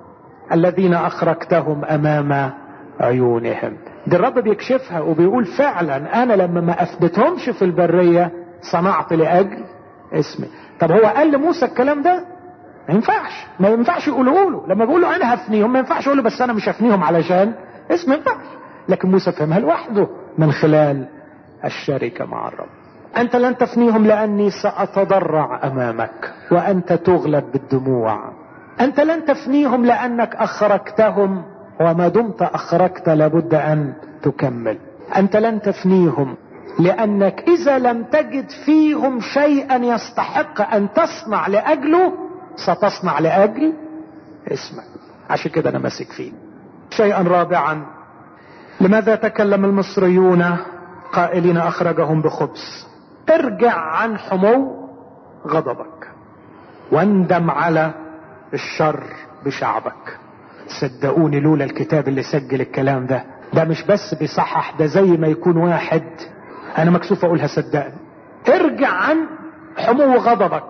الذين اخرجتهم امام عيونهم دي الرب بيكشفها وبيقول فعلا انا لما ما اثبتهمش في البرية صنعت لاجل اسمي طب هو قال لموسى الكلام ده ما ينفعش ما ينفعش يقوله له لما بيقول له انا هفنيهم ما ينفعش يقول له بس انا مش هفنيهم علشان اسم ما ينفعش لكن موسى فهمها لوحده من خلال الشركة مع الرب انت لن تفنيهم لاني ساتضرع امامك وانت تغلب بالدموع انت لن تفنيهم لانك اخرجتهم وما دمت اخرجت لابد ان تكمل انت لن تفنيهم لانك اذا لم تجد فيهم شيئا يستحق ان تصنع لاجله ستصنع لاجل اسمك عشان كده انا ماسك فيه شيئا رابعا لماذا تكلم المصريون قائلين اخرجهم بخبز ارجع عن حمو غضبك واندم على الشر بشعبك صدقوني لولا الكتاب اللي سجل الكلام ده ده مش بس بيصحح ده زي ما يكون واحد انا مكسوف اقولها صدقني ارجع عن حمو غضبك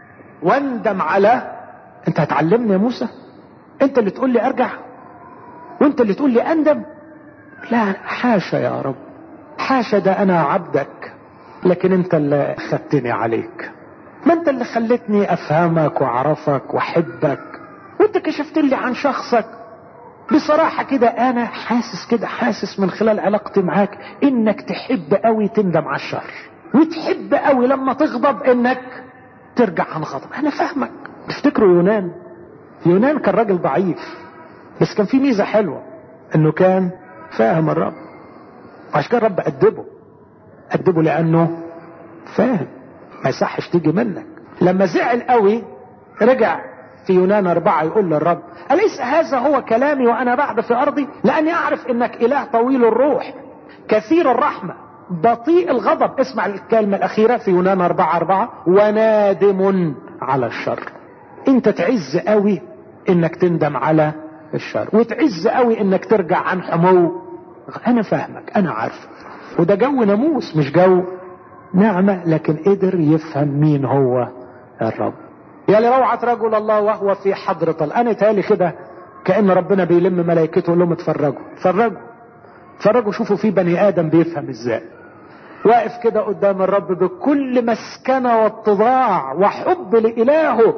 واندم على انت هتعلمني يا موسى انت اللي تقول لي ارجع وانت اللي تقول لي اندم لا حاشا يا رب حاشا ده انا عبدك لكن انت اللي خدتني عليك ما انت اللي خلتني افهمك واعرفك واحبك وانت كشفت لي عن شخصك بصراحة كده انا حاسس كده حاسس من خلال علاقتي معاك انك تحب قوي تندم على الشر وتحب قوي لما تغضب انك ترجع عن غضب انا فاهمك تفتكروا يونان يونان كان راجل ضعيف بس كان في ميزة حلوة انه كان فاهم الرب عشان كده الرب أدبه أدبه لأنه فاهم ما يصحش تيجي منك لما زعل قوي رجع في يونان أربعة يقول للرب أليس هذا هو كلامي وأنا بعد في أرضي لأني أعرف أنك إله طويل الروح كثير الرحمة بطيء الغضب اسمع الكلمة الأخيرة في يونان أربعة أربعة ونادم على الشر أنت تعز قوي أنك تندم على الشر وتعز قوي أنك ترجع عن حمو أنا فاهمك أنا عارفك وده جو ناموس مش جو نعمة لكن قدر يفهم مين هو الرب يا لروعة رجل الله وهو في حضرة الله أنا تالي كده كأن ربنا بيلم ملائكته يقول لهم اتفرجوا اتفرجوا اتفرجوا شوفوا في بني ادم بيفهم ازاي واقف كده قدام الرب بكل مسكنة واتضاع وحب لإلهه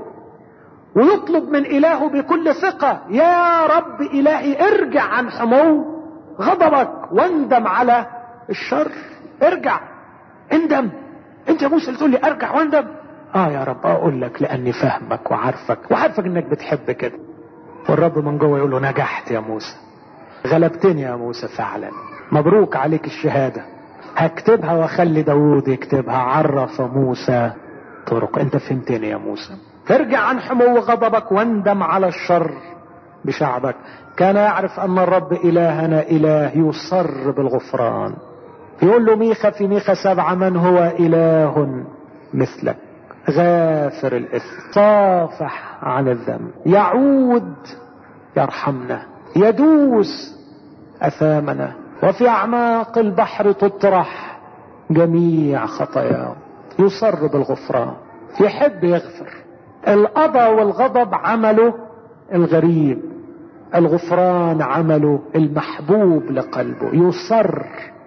ويطلب من إلهه بكل ثقة يا رب إلهي ارجع عن حمو غضبك واندم على الشر ارجع اندم انت يا موسى اللي تقول لي ارجع واندم اه يا رب اقول لك لاني فاهمك وعارفك وعارفك انك بتحب كده والرب من جوه يقول له نجحت يا موسى غلبتني يا موسى فعلا مبروك عليك الشهادة هكتبها واخلي داوود يكتبها عرف موسى طرق انت فهمتني يا موسى ارجع عن حمو غضبك واندم على الشر بشعبك كان يعرف ان الرب الهنا اله يصر بالغفران يقول له ميخا في ميخا سبعة من هو اله مثلك غافر الاثم صافح عن الذنب يعود يرحمنا يدوس اثامنا وفي اعماق البحر تطرح جميع خطاياه يصر بالغفران يحب يغفر القضى والغضب عمله الغريب الغفران عمله المحبوب لقلبه يصر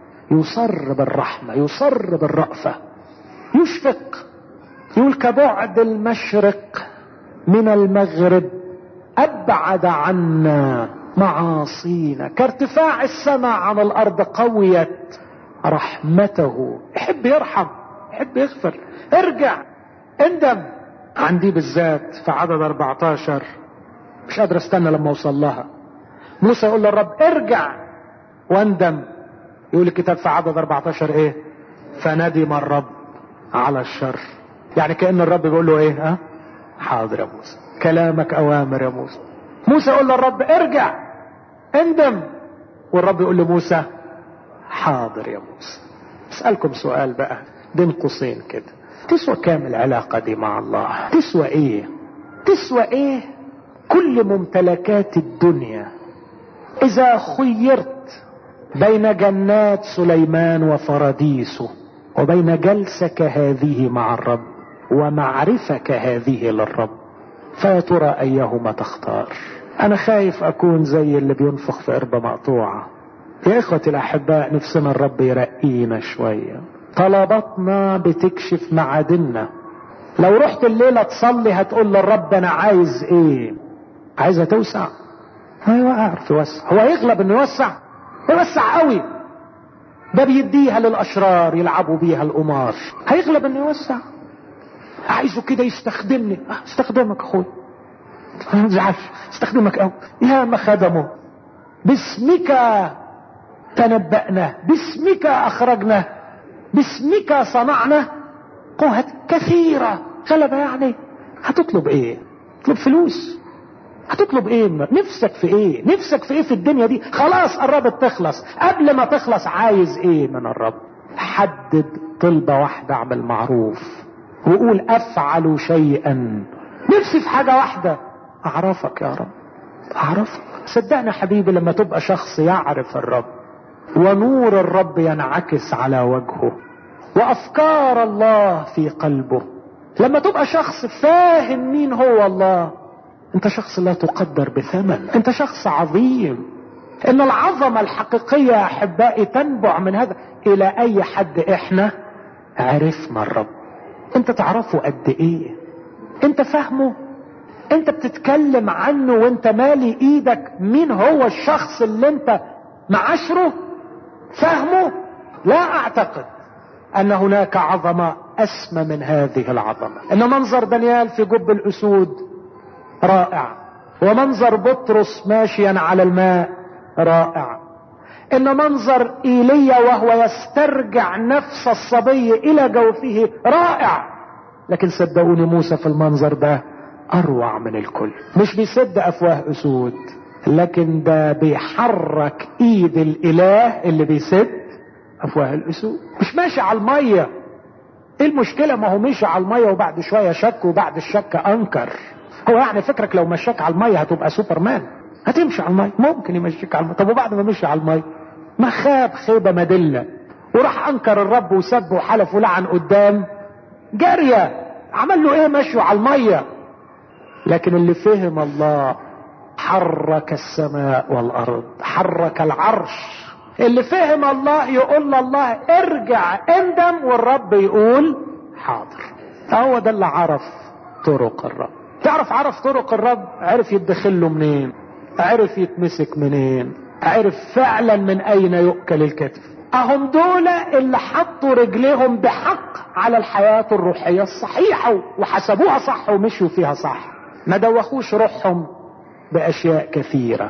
يصر بالرحمة يصر بالرأفة يشفق يقول كبعد المشرق من المغرب أبعد عنا معاصينا كارتفاع السماء عن الأرض قويت رحمته يحب يرحم يحب يغفر ارجع اندم عندي بالذات في عدد 14 مش قادر استنى لما اوصل لها موسى يقول للرب ارجع واندم يقول الكتاب في عدد 14 ايه فندم الرب على الشر يعني كأن الرب بيقول له ايه ها حاضر يا موسى كلامك اوامر يا موسى موسى يقول للرب ارجع اندم والرب يقول لموسى حاضر يا موسى اسألكم سؤال بقى بين قوسين كده تسوى كام العلاقة دي مع الله تسوى ايه تسوى ايه كل ممتلكات الدنيا اذا خيرت بين جنات سليمان وفراديسه وبين جلسك هذه مع الرب ومعرفك هذه للرب فيا ترى ايهما تختار انا خايف اكون زي اللي بينفخ في قربة مقطوعة يا اخوتي الاحباء نفسنا الرب يرقينا شوية طلباتنا بتكشف معادننا لو رحت الليلة تصلي هتقول للرب انا عايز ايه عايزة توسع هو يعرف يوسع هو يغلب انه يوسع يوسع قوي ده بيديها للاشرار يلعبوا بيها القمار هيغلب انه يوسع عايزه كده يستخدمني استخدمك اخوي ما تزعلش استخدمك قوي يا ما خدمه باسمك تنبأنا باسمك اخرجنا باسمك صنعنا قوة كثيرة غلبة يعني هتطلب ايه تطلب فلوس هتطلب ايه من نفسك في ايه نفسك في ايه في الدنيا دي خلاص قربت تخلص قبل ما تخلص عايز ايه من الرب حدد طلبة واحدة اعمل معروف وقول افعل شيئا نفسي في حاجة واحدة اعرفك يا رب اعرفك صدقني حبيبي لما تبقى شخص يعرف الرب ونور الرب ينعكس على وجهه وافكار الله في قلبه لما تبقى شخص فاهم مين هو الله انت شخص لا تقدر بثمن انت شخص عظيم ان العظمة الحقيقية يا احبائي تنبع من هذا الى اي حد احنا عرفنا الرب انت تعرفه قد ايه انت فاهمه انت بتتكلم عنه وانت مالي ايدك مين هو الشخص اللي انت معاشره فاهمه لا اعتقد ان هناك عظمة اسمى من هذه العظمة ان منظر دانيال في جب الاسود رائع ومنظر بطرس ماشيا على الماء رائع ان منظر ايليا وهو يسترجع نفس الصبي الى جوفه رائع لكن صدقوني موسى في المنظر ده اروع من الكل مش بيسد افواه اسود لكن ده بيحرك ايد الاله اللي بيسد افواه الاسود مش ماشي على الميه ايه المشكلة ما هو مشي على المية وبعد شوية شك وبعد الشك انكر هو يعني فكرك لو مشاك على المية هتبقى سوبرمان هتمشي على المية ممكن يمشيك على المية طب وبعد ما مشي على المية ما خاب خيبة مدلة وراح انكر الرب وسب وحلف ولعن قدام جارية عمل له ايه مشوا على المية لكن اللي فهم الله حرك السماء والارض حرك العرش اللي فهم الله يقول الله ارجع اندم والرب يقول حاضر هو ده اللي عرف طرق الرب تعرف عرف طرق الرب عرف يدخل له منين عرف يتمسك منين عرف فعلا من اين يؤكل الكتف اهم دول اللي حطوا رجليهم بحق على الحياة الروحية الصحيحة وحسبوها صح ومشوا فيها صح ما دوخوش روحهم باشياء كثيرة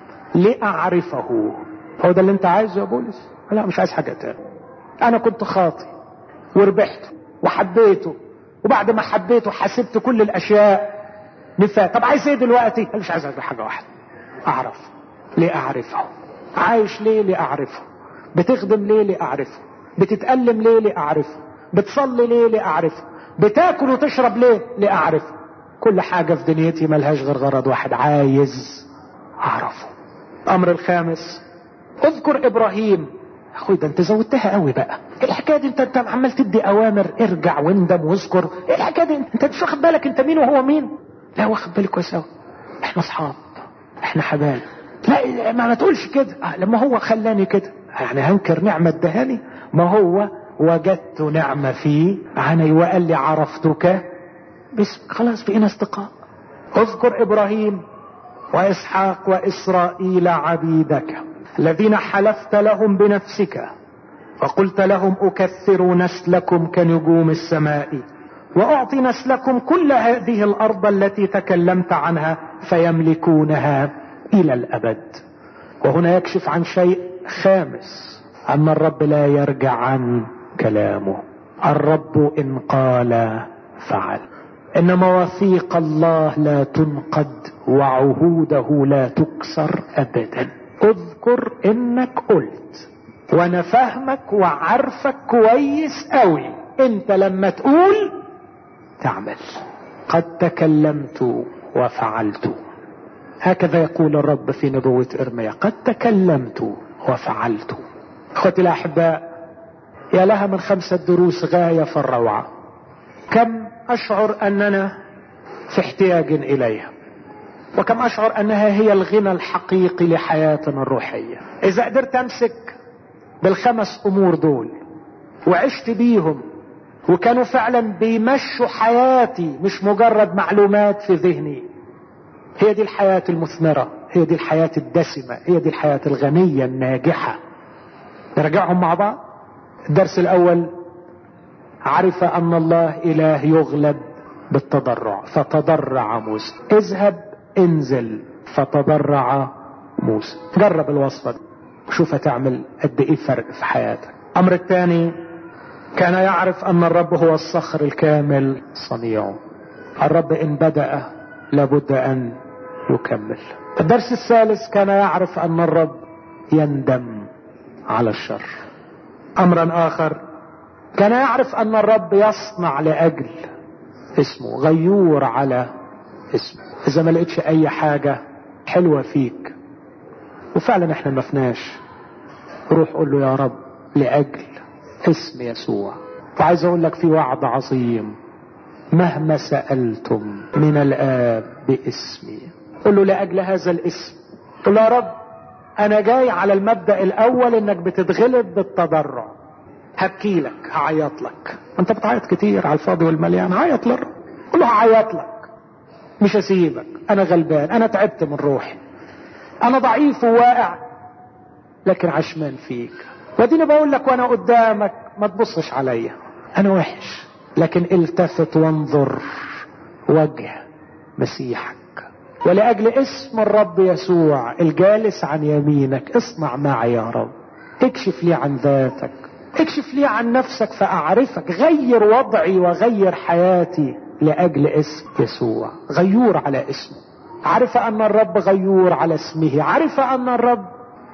لأعرفه هو ده اللي انت عايزه يا بولس لا مش عايز حاجة تاني انا كنت خاطي وربحته وحبيته وبعد ما حبيته حسبت كل الاشياء نفاق طب عايز ايه دلوقتي مش عايز حاجة واحدة اعرف لأعرفه عايش ليه لأعرفه بتخدم ليه لأعرفه بتتألم ليه لأعرفه بتصلي ليه لأعرفه بتاكل وتشرب ليه لأعرفه كل حاجة في دنيتي ملهاش غير غرض واحد عايز أعرفه الأمر الخامس اذكر إبراهيم اخوي ده انت زودتها قوي بقى ايه الحكايه دي انت انت عمال تدي اوامر ارجع واندم واذكر ايه الحكايه دي انت مش واخد بالك انت مين وهو مين لا واخد بالك كويس قوي احنا اصحاب احنا حبايب لا ما, ما تقولش كده آه لما هو خلاني كده يعني هنكر نعمة دهاني ما هو وجدت نعمة فيه عني وقال لي عرفتك بس خلاص بقينا اصدقاء اذكر ابراهيم واسحاق واسرائيل عبيدك الذين حلفت لهم بنفسك وقلت لهم اكثر نسلكم كنجوم السماء واعطي نسلكم كل هذه الارض التي تكلمت عنها فيملكونها الى الابد وهنا يكشف عن شيء خامس ان الرب لا يرجع عن كلامه الرب ان قال فعل ان مواثيق الله لا تنقد وعهوده لا تكسر ابدا اذكر انك قلت وانا فاهمك وعارفك كويس قوي انت لما تقول تعمل قد تكلمت وفعلت هكذا يقول الرب في نبوة ارميا قد تكلمت وفعلت اخوتي الاحباء يا لها من خمسة دروس غاية في الروعة كم اشعر اننا في احتياج اليها وكم اشعر انها هي الغنى الحقيقي لحياتنا الروحية اذا قدرت امسك بالخمس امور دول وعشت بيهم وكانوا فعلا بيمشوا حياتي مش مجرد معلومات في ذهني هي دي الحياة المثمرة هي دي الحياة الدسمة هي دي الحياة الغنية الناجحة نرجعهم مع بعض الدرس الاول عرف ان الله اله يغلب بالتضرع فتضرع موسى اذهب انزل فتضرع موسى جرب الوصفة دي وشوف هتعمل قد ايه فرق في حياتك الامر الثاني كان يعرف ان الرب هو الصخر الكامل صنيعه الرب ان بدأ لابد ان يكمل الدرس الثالث كان يعرف ان الرب يندم على الشر امرا اخر كان يعرف ان الرب يصنع لاجل اسمه غيور على اسمه اذا ما لقيتش اي حاجة حلوة فيك وفعلا احنا ما فناش روح قول له يا رب لاجل اسم يسوع وعايز اقول لك في وعد عظيم مهما سألتم من الآب باسمي قل له لأجل هذا الاسم قل له يا رب أنا جاي على المبدأ الأول إنك بتتغلب بالتضرع هبكي لك هعيط لك أنت بتعيط كتير على الفاضي والمليان عيط للرب قل له هعيط لك مش هسيبك أنا غلبان أنا تعبت من روحي أنا ضعيف وواقع لكن عشمان فيك وديني بقول لك وأنا قدامك ما تبصش عليا أنا وحش لكن التفت وانظر وجه مسيحك ولأجل اسم الرب يسوع الجالس عن يمينك اصنع معي يا رب اكشف لي عن ذاتك اكشف لي عن نفسك فأعرفك غير وضعي وغير حياتي لأجل اسم يسوع غيور على اسمه عرف أن الرب غيور على اسمه عرف أن الرب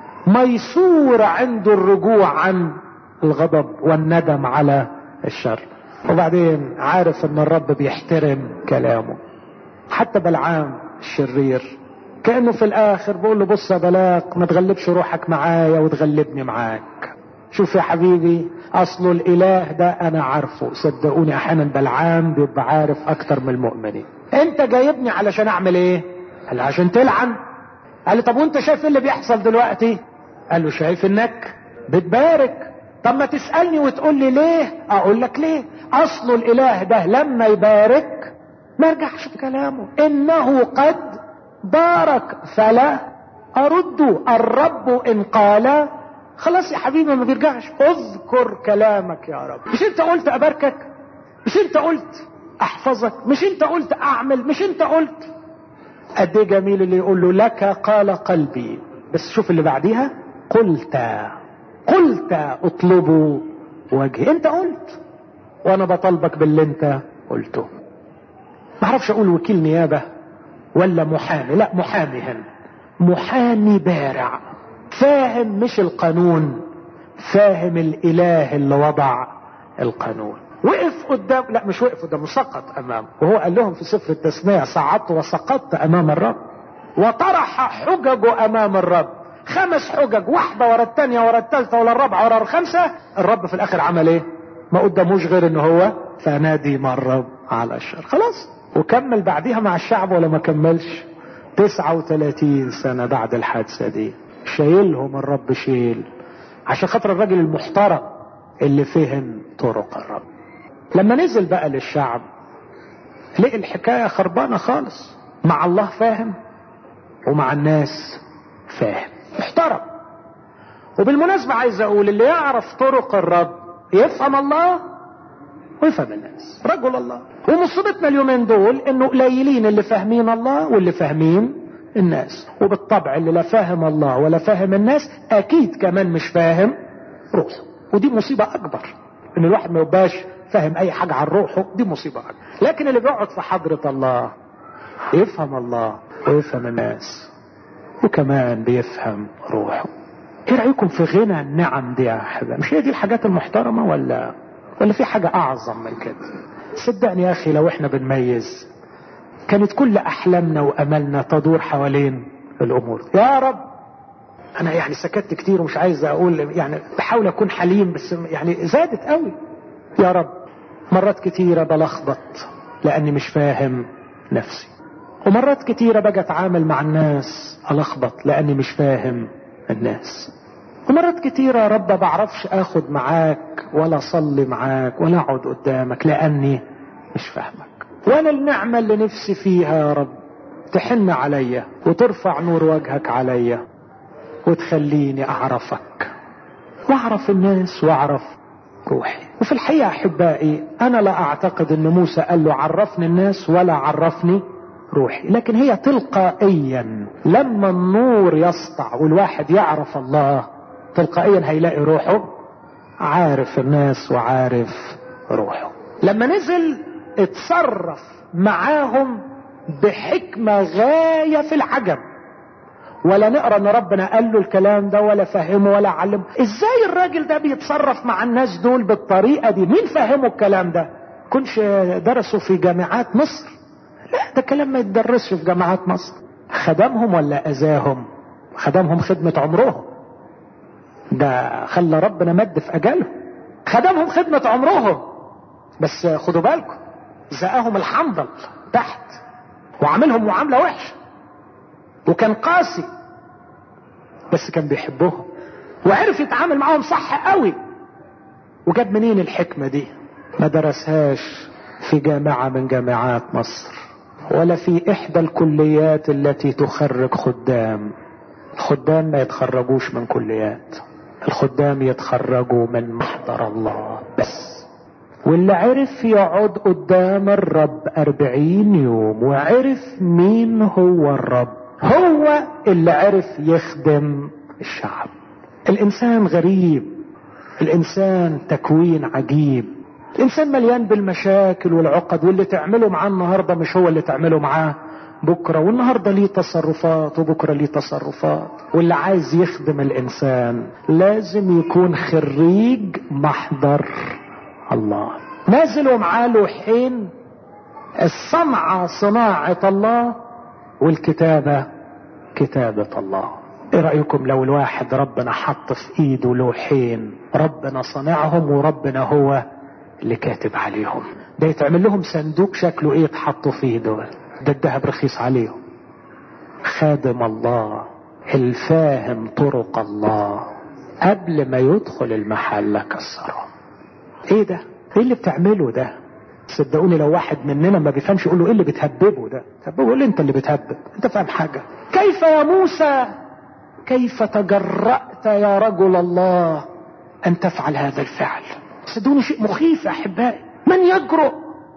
ميسور عنده الرجوع عن الغضب والندم على الشر وبعدين عارف ان الرب بيحترم كلامه حتى بلعام الشرير كانه في الاخر بيقول له بص يا بلاق ما تغلبش روحك معايا وتغلبني معاك شوف يا حبيبي اصله الاله ده انا عارفه صدقوني احيانا بلعام بيبقى عارف اكتر من المؤمنين انت جايبني علشان اعمل ايه قال له عشان تلعن قال له طب وانت شايف ايه اللي بيحصل دلوقتي قال له شايف انك بتبارك طب ما تسألني وتقول لي ليه اقول لك ليه اصل الاله ده لما يبارك ما يرجعش في كلامه انه قد بارك فلا ارد الرب ان قال خلاص يا حبيبي ما بيرجعش اذكر كلامك يا رب مش انت قلت اباركك مش انت قلت احفظك مش انت قلت اعمل مش انت قلت قد ايه جميل اللي يقول له لك قال قلبي بس شوف اللي بعديها قلت قلت اطلبوا وجهي انت قلت وانا بطالبك باللي انت قلته ما اعرفش اقول وكيل نيابه ولا محامي لا محامي هنا محامي بارع فاهم مش القانون فاهم الاله اللي وضع القانون وقف قدام لا مش وقف قدام سقط امامه وهو قال لهم في سفر التثنيه صعدت وسقطت امام الرب وطرح حججه امام الرب خمس حجج واحده ورا الثانيه ورا الثالثه ورا الرابعه ورا الخامسه الرب في الاخر عمل ايه ما قداموش غير ان هو فنادي مرة على الشر خلاص وكمل بعديها مع الشعب ولا ما كملش 39 سنة بعد الحادثة دي شايلهم الرب شيل عشان خاطر الراجل المحترم اللي فهم طرق الرب لما نزل بقى للشعب لقي الحكاية خربانة خالص مع الله فاهم ومع الناس فاهم محترم وبالمناسبة عايز اقول اللي يعرف طرق الرب يفهم الله ويفهم الناس رجل الله ومصيبتنا اليومين دول انه قليلين اللي فاهمين الله واللي فاهمين الناس وبالطبع اللي لا فاهم الله ولا فاهم الناس اكيد كمان مش فاهم روحه ودي مصيبة اكبر ان الواحد ما يبقاش فاهم اي حاجة عن روحه دي مصيبة اكبر لكن اللي بيقعد في حضرة الله يفهم الله ويفهم الناس وكمان بيفهم روحه ايه رايكم في غنى النعم دي يا احباب مش هي دي الحاجات المحترمه ولا ولا في حاجه اعظم من كده صدقني يا اخي لو احنا بنميز كانت كل احلامنا واملنا تدور حوالين الامور يا رب انا يعني سكت كتير ومش عايز اقول يعني بحاول اكون حليم بس يعني زادت قوي يا رب مرات كتيرة بلخبط لاني مش فاهم نفسي ومرات كتيرة باجي اتعامل مع الناس الخبط لاني مش فاهم الناس ومرات كتيرة يا رب بعرفش اخد معاك ولا اصلي معاك ولا اقعد قدامك لاني مش فاهمك وانا النعمة اللي نفسي فيها يا رب تحن عليا وترفع نور وجهك عليا وتخليني اعرفك واعرف الناس واعرف روحي وفي الحقيقة احبائي انا لا اعتقد ان موسى قال له عرفني الناس ولا عرفني روحي لكن هي تلقائيا لما النور يسطع والواحد يعرف الله تلقائيا هيلاقي روحه عارف الناس وعارف روحه لما نزل اتصرف معاهم بحكمة غاية في العجب ولا نقرا ان ربنا قال له الكلام ده ولا فهمه ولا علمه ازاي الراجل ده بيتصرف مع الناس دول بالطريقة دي مين فهمه الكلام ده كنش درسوا في جامعات مصر لا ده كلام ما يتدرسش في جامعات مصر خدمهم ولا اذاهم خدمهم خدمة عمرهم ده خلى ربنا مد في اجلهم خدمهم خدمة عمرهم بس خدوا بالكم زقاهم الحنظل تحت وعاملهم معاملة وحشة وكان قاسي بس كان بيحبهم وعرف يتعامل معاهم صح قوي وجاب منين الحكمة دي ما درسهاش في جامعة من جامعات مصر ولا في احدى الكليات التي تخرج خدام الخدام ما يتخرجوش من كليات الخدام يتخرجوا من محضر الله بس واللي عرف يقعد قدام الرب أربعين يوم وعرف مين هو الرب هو اللي عرف يخدم الشعب الإنسان غريب الإنسان تكوين عجيب الإنسان مليان بالمشاكل والعقد واللي تعمله معاه النهاردة مش هو اللي تعمله معاه بكرة والنهاردة ليه تصرفات وبكرة ليه تصرفات واللي عايز يخدم الإنسان لازم يكون خريج محضر الله نازل ومعاه لوحين الصنعة صناعة الله والكتابة كتابة الله ايه رأيكم لو الواحد ربنا حط في ايده لوحين ربنا صنعهم وربنا هو اللي كاتب عليهم ده يتعمل لهم صندوق شكله ايه يتحطوا فيه دول ده الذهب رخيص عليهم خادم الله الفاهم طرق الله قبل ما يدخل المحل كسره ايه ده ايه اللي بتعمله ده صدقوني لو واحد مننا ما بيفهمش يقول له ايه اللي بتهببه ده تهببه يقول انت اللي بتهبب انت فاهم حاجه كيف يا موسى كيف تجرأت يا رجل الله ان تفعل هذا الفعل صدقوني شيء مخيف يا احبائي من يجرؤ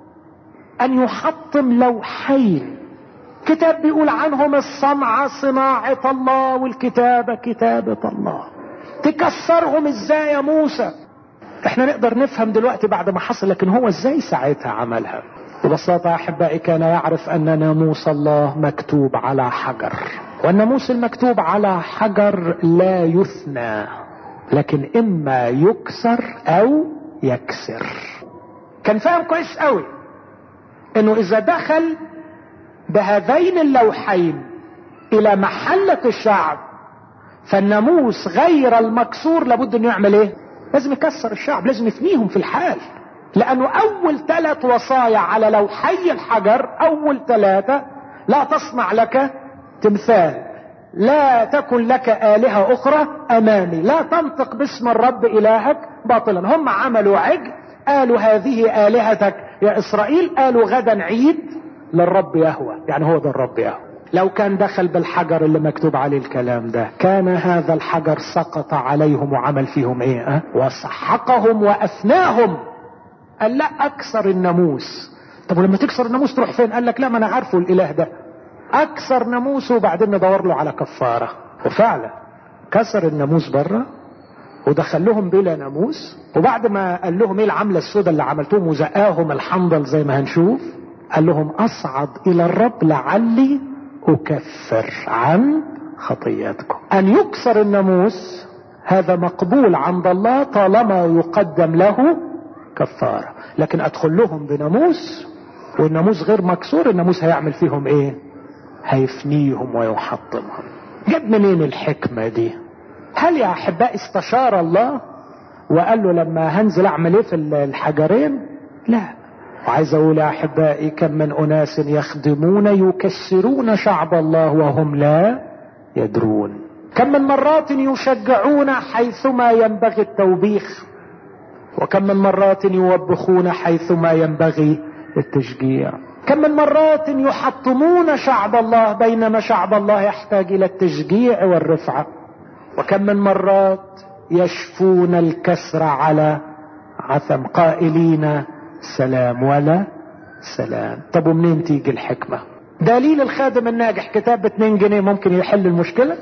ان يحطم لوحين كتاب بيقول عنهم الصنعة صناعة الله والكتابة كتابة الله تكسرهم ازاي يا موسى احنا نقدر نفهم دلوقتي بعد ما حصل لكن هو ازاي ساعتها عملها ببساطة يا احبائي كان يعرف ان ناموس الله مكتوب على حجر والناموس المكتوب على حجر لا يثنى لكن اما يكسر او يكسر كان فاهم كويس قوي انه اذا دخل بهذين اللوحين الى محلة الشعب فالناموس غير المكسور لابد انه يعمل ايه لازم يكسر الشعب لازم يفنيهم في الحال لانه اول ثلاث وصايا على لوحي الحجر اول ثلاثة لا تصنع لك تمثال لا تكن لك آلهة أخرى أمامي لا تنطق باسم الرب إلهك باطلا هم عملوا عجل قالوا هذه آلهتك يا إسرائيل قالوا غدا عيد للرب يهوى يعني هو ده الرب يهوى لو كان دخل بالحجر اللي مكتوب عليه الكلام ده كان هذا الحجر سقط عليهم وعمل فيهم ايه أه؟ وسحقهم وافناهم قال لا اكسر الناموس طب ولما تكسر الناموس تروح فين قال لك لا ما انا عارفه الاله ده اكسر ناموسه وبعدين ندور له على كفاره وفعلا كسر الناموس بره ودخل لهم بلا ناموس وبعد ما قال لهم ايه العمله السوداء اللي عملتوهم وزقاهم الحنظل زي ما هنشوف قال لهم اصعد الى الرب لعلي اكفر عن خطياتكم ان يكسر الناموس هذا مقبول عند الله طالما يقدم له كفاره لكن ادخل لهم بناموس والناموس غير مكسور الناموس هيعمل فيهم ايه هيفنيهم ويحطمهم جاب منين الحكمة دي هل يا احباء استشار الله وقال له لما هنزل اعمل ايه في الحجرين لا وعايز اقول يا احبائي كم من اناس يخدمون يكسرون شعب الله وهم لا يدرون كم من مرات يشجعون حيثما ينبغي التوبيخ وكم من مرات يوبخون حيثما ينبغي التشجيع كم من مرات يحطمون شعب الله بينما شعب الله يحتاج الى التشجيع والرفعه وكم من مرات يشفون الكسر على عثم قائلين سلام ولا سلام طب ومنين تيجي الحكمة دليل الخادم الناجح كتاب ب 2 جنيه ممكن يحل المشكلة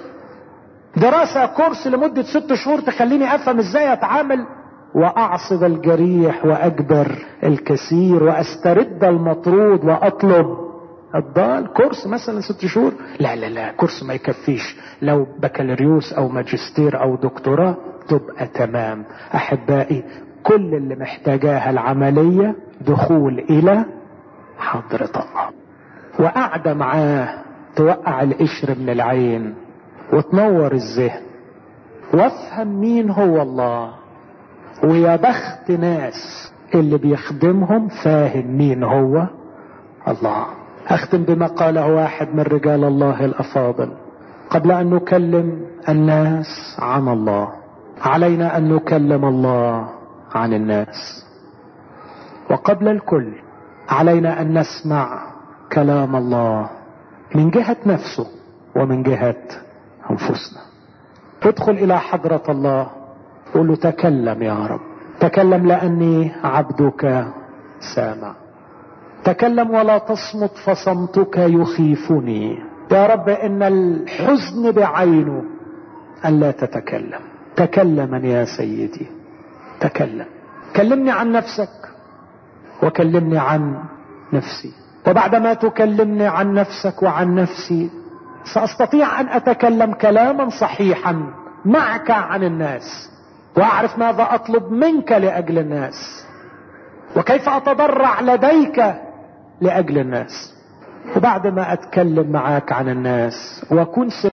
دراسة كورس لمدة ست شهور تخليني افهم ازاي اتعامل واعصب الجريح واجبر الكثير واسترد المطرود واطلب الضال كورس مثلا ست شهور لا لا لا كورس ما يكفيش لو بكالوريوس او ماجستير او دكتوراه تبقى تمام احبائي كل اللي محتاجاها العملية دخول الى حضرة الله وقاعدة معاه توقع القشر من العين وتنور الذهن وافهم مين هو الله ويا بخت ناس اللي بيخدمهم فاهم مين هو الله اختم بما قاله واحد من رجال الله الافاضل قبل ان نكلم الناس عن الله علينا ان نكلم الله عن الناس وقبل الكل علينا ان نسمع كلام الله من جهة نفسه ومن جهة انفسنا ادخل الى حضرة الله قل له تكلم يا رب تكلم لاني عبدك سامع تكلم ولا تصمت فصمتك يخيفني يا رب ان الحزن بعينه ان لا تتكلم تكلما يا سيدي تكلم كلمني عن نفسك وكلمني عن نفسي وبعدما تكلمني عن نفسك وعن نفسي ساستطيع ان اتكلم كلاما صحيحا معك عن الناس واعرف ماذا اطلب منك لاجل الناس وكيف اتضرع لديك لاجل الناس وبعد ما اتكلم معاك عن الناس واكون